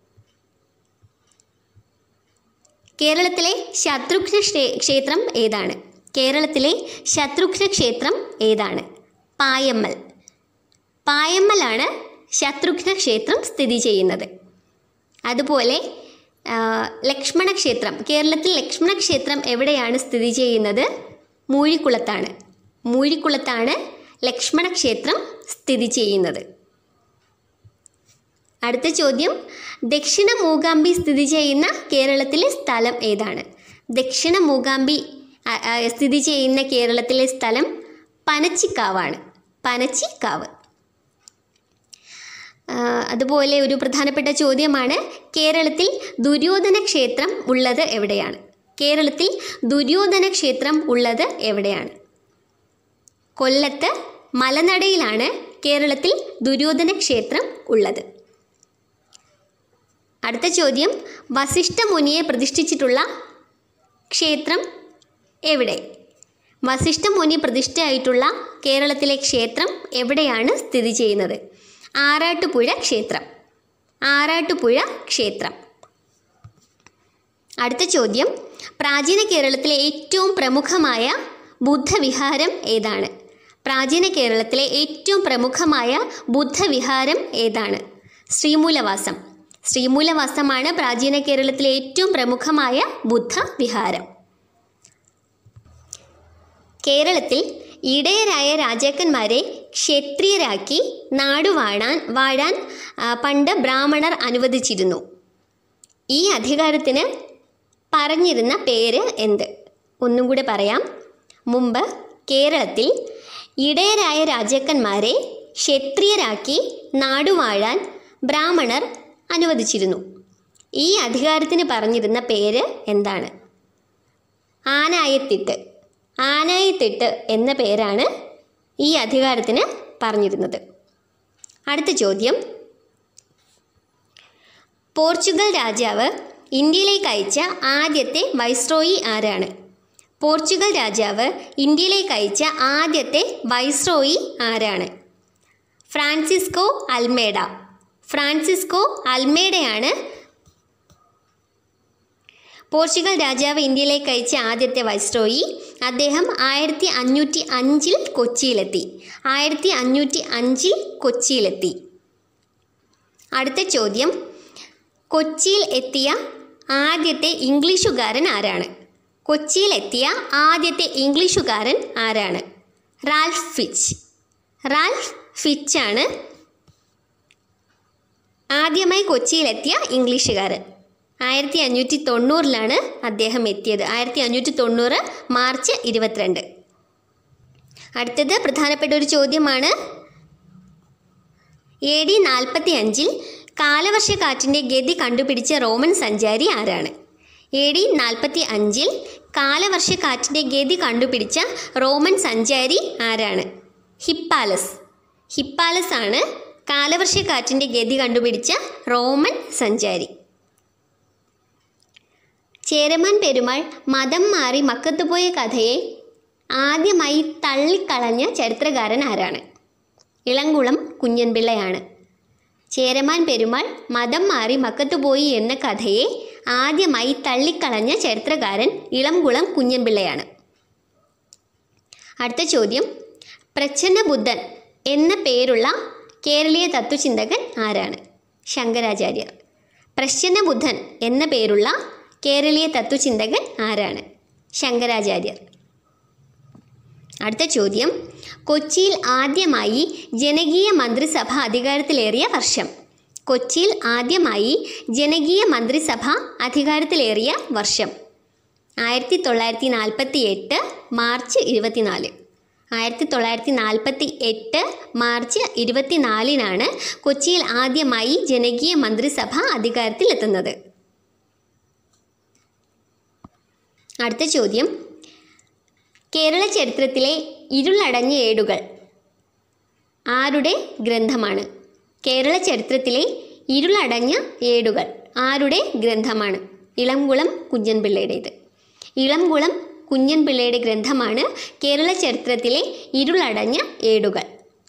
കേരളത്തിലെ ശത്രുഘ്ന ക്ഷേ- ക്ഷേത്രം ഏതാണ് കേരളത്തിലെ ശത്രുഘ്ന ക്ഷേത്രം ഏതാണ് പായമ്മൽ പായമ്മലാണ് ശത്രുഘ്ന ക്ഷേത്രം സ്ഥിതി ചെയ്യുന്നത് അതുപോലെ ആ, ലക്ഷ്മണ ക്ഷേത്രം കേരളത്തിൽ ലക്ഷ്മണ ക്ഷേത്രം എവിടെയാണ് സ്ഥിതി ചെയ്യുന്നത് മൂഴിക്കുളത്താണ് മൂഴിക്കുളത്താണ് ലക്ഷ്മണ ക്ഷേത്രം സ്ഥിതി ചെയ്യുന്നത് അടുത്ത ചോദ്യം ദക്ഷിണ മൂകാംബി സ്ഥിതി ചെയ്യുന്ന കേരളത്തിലെ സ്ഥലം ഏതാണ് ദക്ഷിണ മൂകാംബി ആ, ആ, സ്ഥിതി ചെയ്യുന്ന കേരളത്തിലെ സ്ഥലം പനച്ചിക്കാവാണ് പനച്ചിക്കാവ് ആ, അതുപോലെ ഒരു പ്രധാനപ്പെട്ട ചോദ്യമാണ് കേരളത്തിൽ ദുര്യോധന ക്ഷേത്രം ഉള്ളത് എവിടെയാണ് കേരളത്തിൽ ദുര്യോധന ക്ഷേത്രം ഉള്ളത് എവിടെയാണ് കൊല്ലത്ത് മലനടയിലാണ് കേരളത്തിൽ ദുര്യോധന ക്ഷേത്രം ഉള്ളത് അടുത്ത ചോദ്യം വസിഷ്ഠ മുനിയെ പ്രതിഷ്ഠിച്ചിട്ടുള്ള ക്ഷേത്രം എവിടെ വസിഷ്ഠ മുനി പ്രതിഷ്ഠയായിട്ടുള്ള കേരളത്തിലെ ക്ഷേത്രം എവിടെയാണ് സ്ഥിതി ചെയ്യുന്നത് ആറാട്ടുപുഴ ക്ഷേത്രം ആറാട്ടുപുഴ ക്ഷേത്രം അടുത്ത ചോദ്യം പ്രാചീന കേരളത്തിലെ ഏറ്റവും പ്രമുഖമായ ബുദ്ധവിഹാരം ഏതാണ് പ്രാചീന കേരളത്തിലെ ഏറ്റവും പ്രമുഖമായ ബുദ്ധവിഹാരം ഏതാണ് ശ്രീമൂലവാസം ശ്രീമൂലവാസമാണ് പ്രാചീന കേരളത്തിലെ ഏറ്റവും പ്രമുഖമായ ബുദ്ധവിഹാരം കേരളത്തിൽ ഇടയരായ രാജാക്കന്മാരെ ക്ഷത്രിയരാക്കി നാടുവാഴാൻ വാഴാൻ ആ, പണ്ട് ബ്രാഹ്മണർ അനുവദിച്ചിരുന്നു ഈ അധികാരത്തിന് പറഞ്ഞിരുന്ന പേര് എന്ത് ഒന്നും കൂടെ പറയാം മുമ്പ് കേരളത്തിൽ ഇടയരായ രാജാക്കന്മാരെ ക്ഷത്രിയരാക്കി നാടുവാഴാൻ ബ്രാഹ്മണർ അനുവദിച്ചിരുന്നു ഈ അധികാരത്തിന് പറഞ്ഞിരുന്ന പേര് എന്താണ് ആനായത്തിട്ട് ആനായത്തിട്ട് എന്ന പേരാണ് ഈ അധികാരത്തിന് പറഞ്ഞിരുന്നത് അടുത്ത ചോദ്യം പോർച്ചുഗൽ രാജാവ് ഇന്ത്യയിലേക്ക് അയച്ച ആദ്യത്തെ വൈസ്രോയി ആരാണ് പോർച്ചുഗൽ രാജാവ് ഇന്ത്യയിലേക്ക് അയച്ച ആദ്യത്തെ വൈസ്രോയി ആരാണ് ഫ്രാൻസിസ്കോ അൽമേഡ ഫ്രാൻസിസ്കോ അൽമേഡയാണ് പോർച്ചുഗൽ രാജാവ് ഇന്ത്യയിലേക്ക് അയച്ച ആദ്യത്തെ വൈസ്രോയി അദ്ദേഹം ആയിരത്തി അഞ്ഞൂറ്റി അഞ്ചിൽ കൊച്ചിയിലെത്തി ആയിരത്തി അഞ്ഞൂറ്റി അഞ്ചിൽ കൊച്ചിയിലെത്തി അടുത്ത ചോദ്യം കൊച്ചിയിൽ എത്തിയ ആദ്യത്തെ ഇംഗ്ലീഷുകാരൻ ആരാണ് കൊച്ചിയിൽ എത്തിയ ആദ്യത്തെ ഇംഗ്ലീഷുകാരൻ ആരാണ് റാൽഫ് ഫിച്ച് റാൽഫ് ഫിച്ചാണ് ആദ്യമായി കൊച്ചിയിലെത്തിയ ഇംഗ്ലീഷുകാരൻ ആയിരത്തി അഞ്ഞൂറ്റി തൊണ്ണൂറിലാണ് അദ്ദേഹം എത്തിയത് ആയിരത്തി അഞ്ഞൂറ്റി തൊണ്ണൂറ് മാർച്ച് ഇരുപത്തിരണ്ട് അടുത്തത് പ്രധാനപ്പെട്ട ഒരു ചോദ്യമാണ് എ ഡി നാൽപ്പത്തി അഞ്ചിൽ കാലവർഷക്കാറ്റിൻ്റെ ഗതി കണ്ടുപിടിച്ച റോമൻ സഞ്ചാരി ആരാണ് എ ഡി നാൽപ്പത്തി അഞ്ചിൽ കാലവർഷക്കാറ്റിൻ്റെ ഗതി കണ്ടുപിടിച്ച റോമൻ സഞ്ചാരി ആരാണ് ഹിപ്പാലസ് ഹിപ്പാലസ് ആണ് കാലവർഷക്കാറ്റിൻ്റെ ഗതി കണ്ടുപിടിച്ച റോമൻ സഞ്ചാരി ചേരമാൻ പെരുമാൾ മതം മാറി മക്കത്ത് പോയ കഥയെ ആദ്യമായി തള്ളിക്കളഞ്ഞ ചരിത്രകാരൻ ആരാണ് ഇളംകുളം കുഞ്ഞൻപിള്ളയാണ് ചേരമാൻ പെരുമാൾ മതം മാറി മക്കത്ത് പോയി എന്ന കഥയെ ആദ്യമായി തള്ളിക്കളഞ്ഞ ചരിത്രകാരൻ ഇളംകുളം കുഞ്ഞൻപിള്ളയാണ് അടുത്ത ചോദ്യം പ്രച്ഛന്ന ബുദ്ധൻ എന്ന പേരുള്ള കേരളീയ തത്വചിന്തകൻ ആരാണ് ശങ്കരാചാര്യർ പ്രച്ഛന്ന ബുദ്ധൻ എന്ന പേരുള്ള കേരളീയ തത്വചിന്തകൻ ആരാണ് ശങ്കരാചാര്യർ അടുത്ത ചോദ്യം കൊച്ചിയിൽ ആദ്യമായി ജനകീയ മന്ത്രിസഭ അധികാരത്തിലേറിയ വർഷം കൊച്ചിയിൽ ആദ്യമായി ജനകീയ മന്ത്രിസഭ അധികാരത്തിലേറിയ വർഷം ആയിരത്തി തൊള്ളായിരത്തി നാൽപ്പത്തി എട്ട് മാർച്ച് ഇരുപത്തിനാല് ആയിരത്തി തൊള്ളായിരത്തി നാൽപ്പത്തി എട്ട് മാർച്ച് ഇരുപത്തിനാലിനാണ് കൊച്ചിയിൽ ആദ്യമായി ജനകീയ മന്ത്രിസഭ അധികാരത്തിലെത്തുന്നത് അടുത്ത ചോദ്യം കേരള ചരിത്രത്തിലെ ഇരുളടഞ്ഞ ഏടുകൾ ആരുടെ ഗ്രന്ഥമാണ് കേരള ചരിത്രത്തിലെ ഇരുളടഞ്ഞ ഏടുകൾ ആരുടെ ഗ്രന്ഥമാണ് ഇളംകുളം കുഞ്ഞൻപിള്ളയുടേത് ഇളംകുളം കുഞ്ഞൻപിള്ളയുടെ ഗ്രന്ഥമാണ് കേരള ചരിത്രത്തിലെ ഇരുളടഞ്ഞ ഏടുകൾ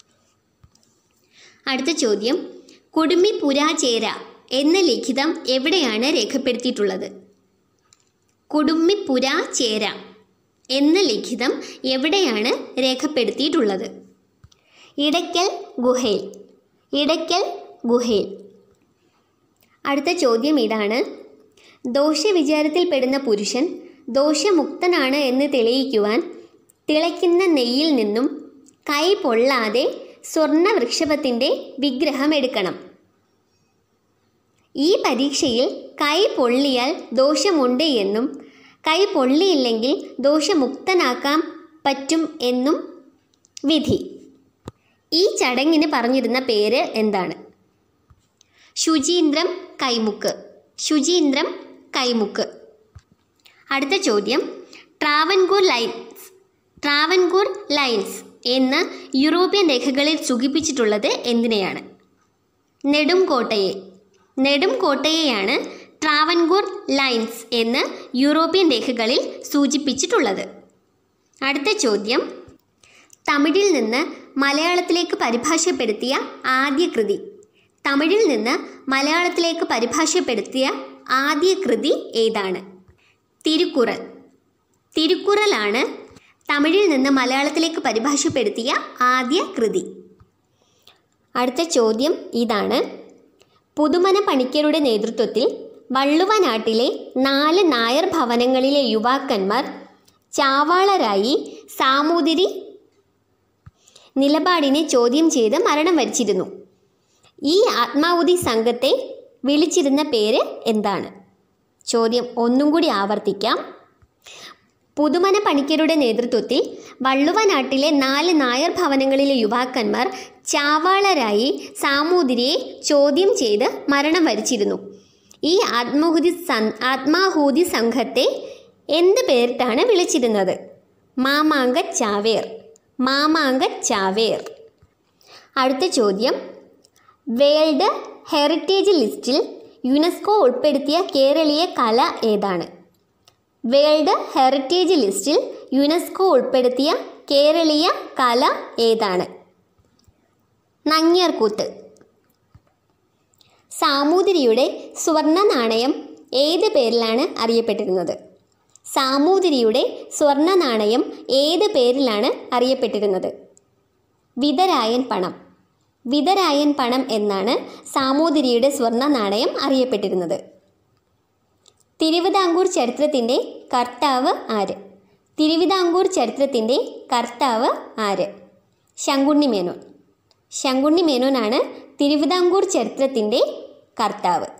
അടുത്ത ചോദ്യം കുടുമി പുരാചേര എന്ന ലിഖിതം എവിടെയാണ് രേഖപ്പെടുത്തിയിട്ടുള്ളത് കുടുമി പുരാചേര എന്ന ലിഖിതം എവിടെയാണ് രേഖപ്പെടുത്തിയിട്ടുള്ളത് ഇടയ്ക്കൽ ഗുഹയിൽ ഇടയ്ക്കൽ ഗുഹയിൽ അടുത്ത ചോദ്യം ഇതാണ് ദോഷവിചാരത്തിൽപ്പെടുന്ന പുരുഷൻ ദോഷമുക്തനാണ് എന്ന് തെളിയിക്കുവാൻ തിളയ്ക്കുന്ന നെയ്യിൽ നിന്നും കൈ പൊള്ളാതെ സ്വർണ്ണ വൃക്ഷഭത്തിൻ്റെ വിഗ്രഹം എടുക്കണം ഈ പരീക്ഷയിൽ കൈ പൊള്ളിയാൽ ദോഷമുണ്ട് എന്നും കൈ പൊള്ളിയില്ലെങ്കിൽ ദോഷമുക്തനാക്കാൻ പറ്റും എന്നും വിധി ഈ ചടങ്ങിന് പറഞ്ഞിരുന്ന പേര് എന്താണ് ശുചീന്ദ്രം കൈമുക്ക് ശുചീന്ദ്രം കൈമുക്ക് അടുത്ത ചോദ്യം ട്രാവൻകൂർ ലൈൻസ് ട്രാവൻകൂർ ലൈൻസ് എന്ന് യൂറോപ്യൻ രേഖകളിൽ സൂചിപ്പിച്ചിട്ടുള്ളത് എന്തിനെയാണ് നെടുംകോട്ടയെ നെടുംകോട്ടയെയാണ് ട്രാവൻകൂർ ലൈൻസ് എന്ന് യൂറോപ്യൻ രേഖകളിൽ സൂചിപ്പിച്ചിട്ടുള്ളത് അടുത്ത ചോദ്യം തമിഴിൽ നിന്ന് മലയാളത്തിലേക്ക് പരിഭാഷപ്പെടുത്തിയ ആദ്യ കൃതി തമിഴിൽ നിന്ന് മലയാളത്തിലേക്ക് പരിഭാഷപ്പെടുത്തിയ ആദ്യ കൃതി ഏതാണ് തിരുക്കുറൽ തിരുക്കുറലാണ് തമിഴിൽ നിന്ന് മലയാളത്തിലേക്ക് പരിഭാഷപ്പെടുത്തിയ ആദ്യ കൃതി അടുത്ത ചോദ്യം ഇതാണ് പുതുമന പണിക്കരുടെ നേതൃത്വത്തിൽ വള്ളുവനാട്ടിലെ നാല് നായർ ഭവനങ്ങളിലെ യുവാക്കന്മാർ ചാവാളരായി സാമൂതിരി നിലപാടിനെ ചോദ്യം ചെയ്ത് മരണം വരിച്ചിരുന്നു ഈ ആത്മാവുതി സംഘത്തെ വിളിച്ചിരുന്ന പേര് എന്താണ് ചോദ്യം ഒന്നും കൂടി ആവർത്തിക്കാം പുതുമന പണിക്കരുടെ നേതൃത്വത്തിൽ വള്ളുവനാട്ടിലെ നാല് നായർ ഭവനങ്ങളിലെ യുവാക്കന്മാർ ചാവാളരായി സാമൂതിരിയെ ചോദ്യം ചെയ്ത് മരണം വരിച്ചിരുന്നു ഈ ആത്മാഹുതി സൻ ആത്മാഹൂതി സംഘത്തെ എന്ത് പേരിട്ടാണ് വിളിച്ചിരുന്നത് മാമാങ്ക ചാവേർ മാമാങ്ക ചാവേർ അടുത്ത ചോദ്യം വേൾഡ് ഹെറിറ്റേജ് ലിസ്റ്റിൽ യുനെസ്കോ ഉൾപ്പെടുത്തിയ കേരളീയ കല ഏതാണ് വേൾഡ് ഹെറിറ്റേജ് ലിസ്റ്റിൽ യുനെസ്കോ ഉൾപ്പെടുത്തിയ കേരളീയ കല ഏതാണ് നങ്ങ്യാർകൂത്ത് സാമൂതിരിയുടെ സ്വർണ്ണ നാണയം ഏത് പേരിലാണ് അറിയപ്പെട്ടിരുന്നത് സാമൂതിരിയുടെ സ്വർണ്ണ നാണയം ഏത് പേരിലാണ് അറിയപ്പെട്ടിരുന്നത് വിതരായൻ പണം വിതരായൻ പണം എന്നാണ് സാമൂതിരിയുടെ സ്വർണ്ണ നാണയം അറിയപ്പെട്ടിരുന്നത് തിരുവിതാംകൂർ ചരിത്രത്തിൻ്റെ കർത്താവ് ആര് തിരുവിതാംകൂർ ചരിത്രത്തിൻ്റെ കർത്താവ് ആര് ശങ്കുണ്ണി മേനോൻ ശങ്കുണ്ണി മേനോനാണ് തിരുവിതാംകൂർ ചരിത്രത്തിൻ്റെ കർത്താവ്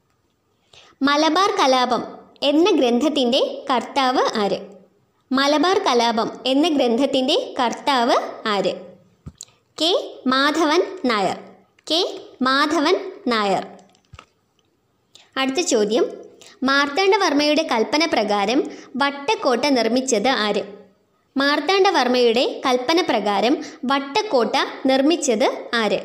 മലബാർ കലാപം എന്ന ഗ്രന്ഥത്തിൻ്റെ കർത്താവ് ആര് മലബാർ കലാപം എന്ന ഗ്രന്ഥത്തിൻ്റെ കർത്താവ് ആര് കെ മാധവൻ നായർ കെ മാധവൻ നായർ അടുത്ത ചോദ്യം മാർത്താണ്ഡവർമ്മയുടെ കൽപ്പന പ്രകാരം വട്ടക്കോട്ട നിർമ്മിച്ചത് ആര് മാർത്താണ്ഡവർമ്മയുടെ കൽപ്പന പ്രകാരം വട്ടക്കോട്ട നിർമ്മിച്ചത് ആര്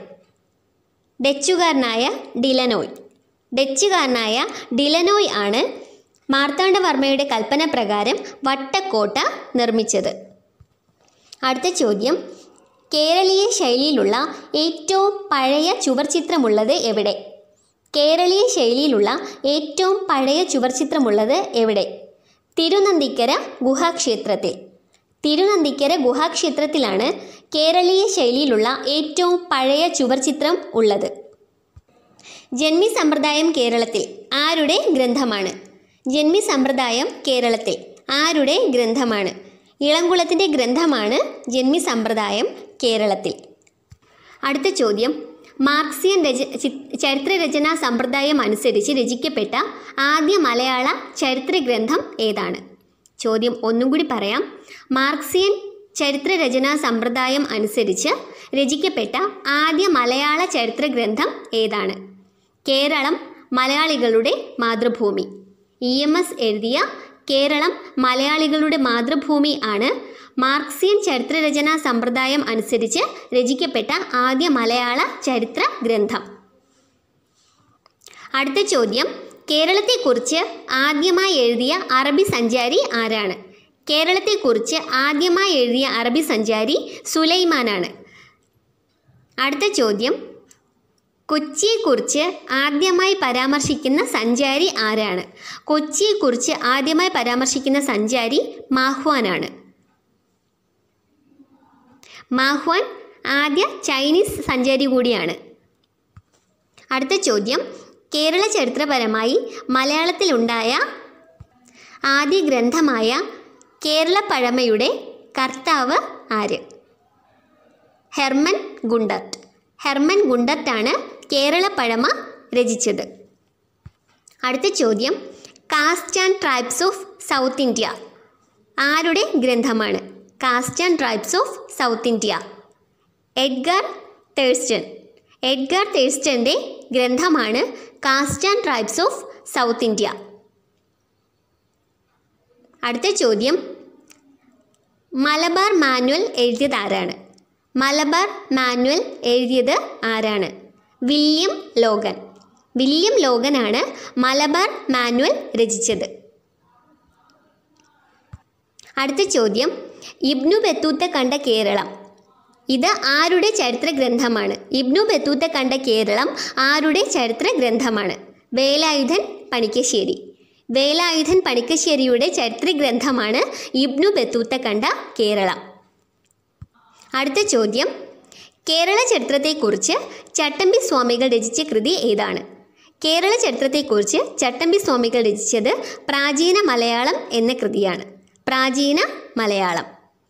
ഡച്ചുകാരനായ ഡിലനോയ് ഡച്ചുകാരനായ ഡിലനോയ് ആണ് മാർത്താണ്ഡവർമ്മയുടെ കൽപ്പന പ്രകാരം വട്ടക്കോട്ട നിർമ്മിച്ചത് അടുത്ത ചോദ്യം കേരളീയ ശൈലിയിലുള്ള ഏറ്റവും പഴയ ചുവർച്ചിത്രമുള്ളത് എവിടെ കേരളീയ ശൈലിയിലുള്ള ഏറ്റവും പഴയ ചുവർച്ചിത്രമുള്ളത് എവിടെ തിരുനന്ദിക്കര ഗുഹാക്ഷേത്രത്തിൽ തിരുനന്ദിക്കര ഗുഹാക്ഷേത്രത്തിലാണ് കേരളീയ ശൈലിയിലുള്ള ഏറ്റവും പഴയ ചുവർച്ചിത്രം ഉള്ളത് ജന്മി സമ്പ്രദായം കേരളത്തിൽ ആരുടെ ഗ്രന്ഥമാണ് ജന്മി സമ്പ്രദായം കേരളത്തിൽ ആരുടെ ഗ്രന്ഥമാണ് ഇളംകുളത്തിൻ്റെ ഗ്രന്ഥമാണ് ജന്മി സമ്പ്രദായം കേരളത്തിൽ അടുത്ത ചോദ്യം മാർക്സിയൻ രച ചി- ചരിത്രരചനാ സമ്പ്രദായം അനുസരിച്ച് രചിക്കപ്പെട്ട ആദ്യ മലയാള ചരിത്ര ഗ്രന്ഥം ഏതാണ് ചോദ്യം ഒന്നും കൂടി പറയാം മാർക്സിയൻ ചരിത്രരചനാ സമ്പ്രദായം അനുസരിച്ച് രചിക്കപ്പെട്ട ആദ്യ മലയാള ചരിത്ര ഗ്രന്ഥം ഏതാണ് കേരളം മലയാളികളുടെ മാതൃഭൂമി ഇ എം എസ് എഴുതിയ കേരളം മലയാളികളുടെ മാതൃഭൂമി ആണ് മാർക്സിയൻ ചരിത്രരചനാ സമ്പ്രദായം അനുസരിച്ച് രചിക്കപ്പെട്ട ആദ്യ മലയാള ചരിത്ര ഗ്രന്ഥം അടുത്ത ചോദ്യം കേരളത്തെക്കുറിച്ച് ആദ്യമായി എഴുതിയ അറബി സഞ്ചാരി ആരാണ് കേരളത്തെക്കുറിച്ച് ആദ്യമായി എഴുതിയ അറബി സഞ്ചാരി സുലൈമാനാണ് അടുത്ത ചോദ്യം കൊച്ചിയെക്കുറിച്ച് ആദ്യമായി പരാമർശിക്കുന്ന സഞ്ചാരി ആരാണ് കൊച്ചിയെക്കുറിച്ച് ആദ്യമായി പരാമർശിക്കുന്ന സഞ്ചാരി മാഹ്വാനാണ് മാഹ്വാൻ ആദ്യ ചൈനീസ് സഞ്ചാരി കൂടിയാണ് അടുത്ത ചോദ്യം കേരള ചരിത്രപരമായി മലയാളത്തിലുണ്ടായ ആദ്യ ഗ്രന്ഥമായ കേരള പഴമയുടെ കർത്താവ് ആര് ഹെർമൻ ഗുണ്ടർട്ട് ഹെർമൻ ഗുണ്ടർട്ടാണ് കേരള പഴമ രചിച്ചത് അടുത്ത ചോദ്യം caste and tribes of South India ആരുടെ ഗ്രന്ഥമാണ് caste and tribes of South India Edgar Thurston Edgar തേഴ്സ്റ്റൻ്റെ ഗ്രന്ഥമാണ് caste and tribes of South India അടുത്ത ചോദ്യം മലബാർ മാനുവൽ എഴുതിയത് ആരാണ് മലബാർ മാനുവൽ എഴുതിയത് ആരാണ് വില്യം ലോഗൻ വില്യം ലോഗനാണ് മലബാർ മാനുവൽ രചിച്ചത് അടുത്ത ചോദ്യം ഇബ്നു ബത്തൂത്ത കണ്ട കേരളം ഇത് ആരുടെ ചരിത്ര ഗ്രന്ഥമാണ് ഇബ്നു ബത്തൂത്ത കണ്ട കേരളം ആരുടെ ചരിത്ര ഗ്രന്ഥമാണ് വേലായുധൻ പണിക്കശ്ശേരി വേലായുധൻ പണിക്കശ്ശേരിയുടെ ചരിത്ര ഗ്രന്ഥമാണ് ഇബ്നു ബത്തൂത്ത കണ്ട കേരളം അടുത്ത ചോദ്യം കേരള ചരിത്രത്തെക്കുറിച്ച് ചട്ടമ്പി സ്വാമികൾ രചിച്ച കൃതി ഏതാണ് കേരള ചരിത്രത്തെക്കുറിച്ച് ചട്ടമ്പി സ്വാമികൾ രചിച്ചത് പ്രാചീന മലയാളം എന്ന കൃതിയാണ് പ്രാചീന മലയാളം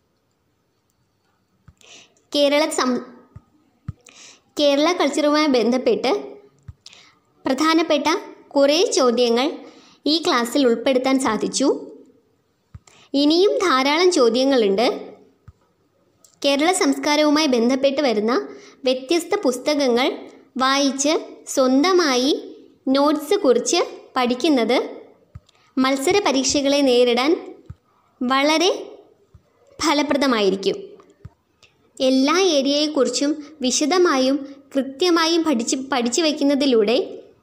കേരള സം കേരള കൾച്ചറുമായി ബന്ധപ്പെട്ട് പ്രധാനപ്പെട്ട കുറേ ചോദ്യങ്ങൾ ഈ ക്ലാസ്സിൽ ഉൾപ്പെടുത്താൻ സാധിച്ചു ഇനിയും ധാരാളം ചോദ്യങ്ങളുണ്ട് കേരള സംസ്കാരവുമായി ബന്ധപ്പെട്ട് വരുന്ന വ്യത്യസ്ത പുസ്തകങ്ങൾ വായിച്ച് സ്വന്തമായി നോട്ട്സ് കുറിച്ച് പഠിക്കുന്നത് മത്സര പരീക്ഷകളെ നേരിടാൻ വളരെ ഫലപ്രദമായിരിക്കും എല്ലാ ഏരിയയെക്കുറിച്ചും വിശദമായും കൃത്യമായും പഠിച്ച് പഠിച്ചു വയ്ക്കുന്നതിലൂടെ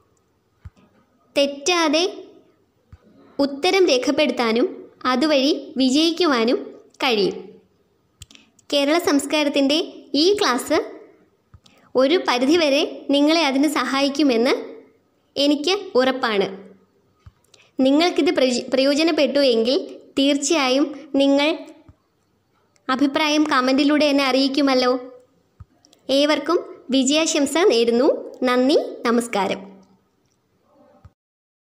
തെറ്റാതെ ഉത്തരം രേഖപ്പെടുത്താനും അതുവഴി വിജയിക്കുവാനും കഴിയും കേരള സംസ്കാരത്തിൻ്റെ ഈ ക്ലാസ് ഒരു പരിധിവരെ നിങ്ങളെ അതിന് സഹായിക്കുമെന്ന് എനിക്ക് ഉറപ്പാണ് നിങ്ങൾക്കിത് പ്രയോ- പ്രയോജനപ്പെട്ടു എങ്കിൽ തീർച്ചയായും നിങ്ങൾ അഭിപ്രായം കമൻറ്റിലൂടെ എന്നെ അറിയിക്കുമല്ലോ ഏവർക്കും വിജയാശംസ നേരുന്നു നന്ദി നമസ്കാരം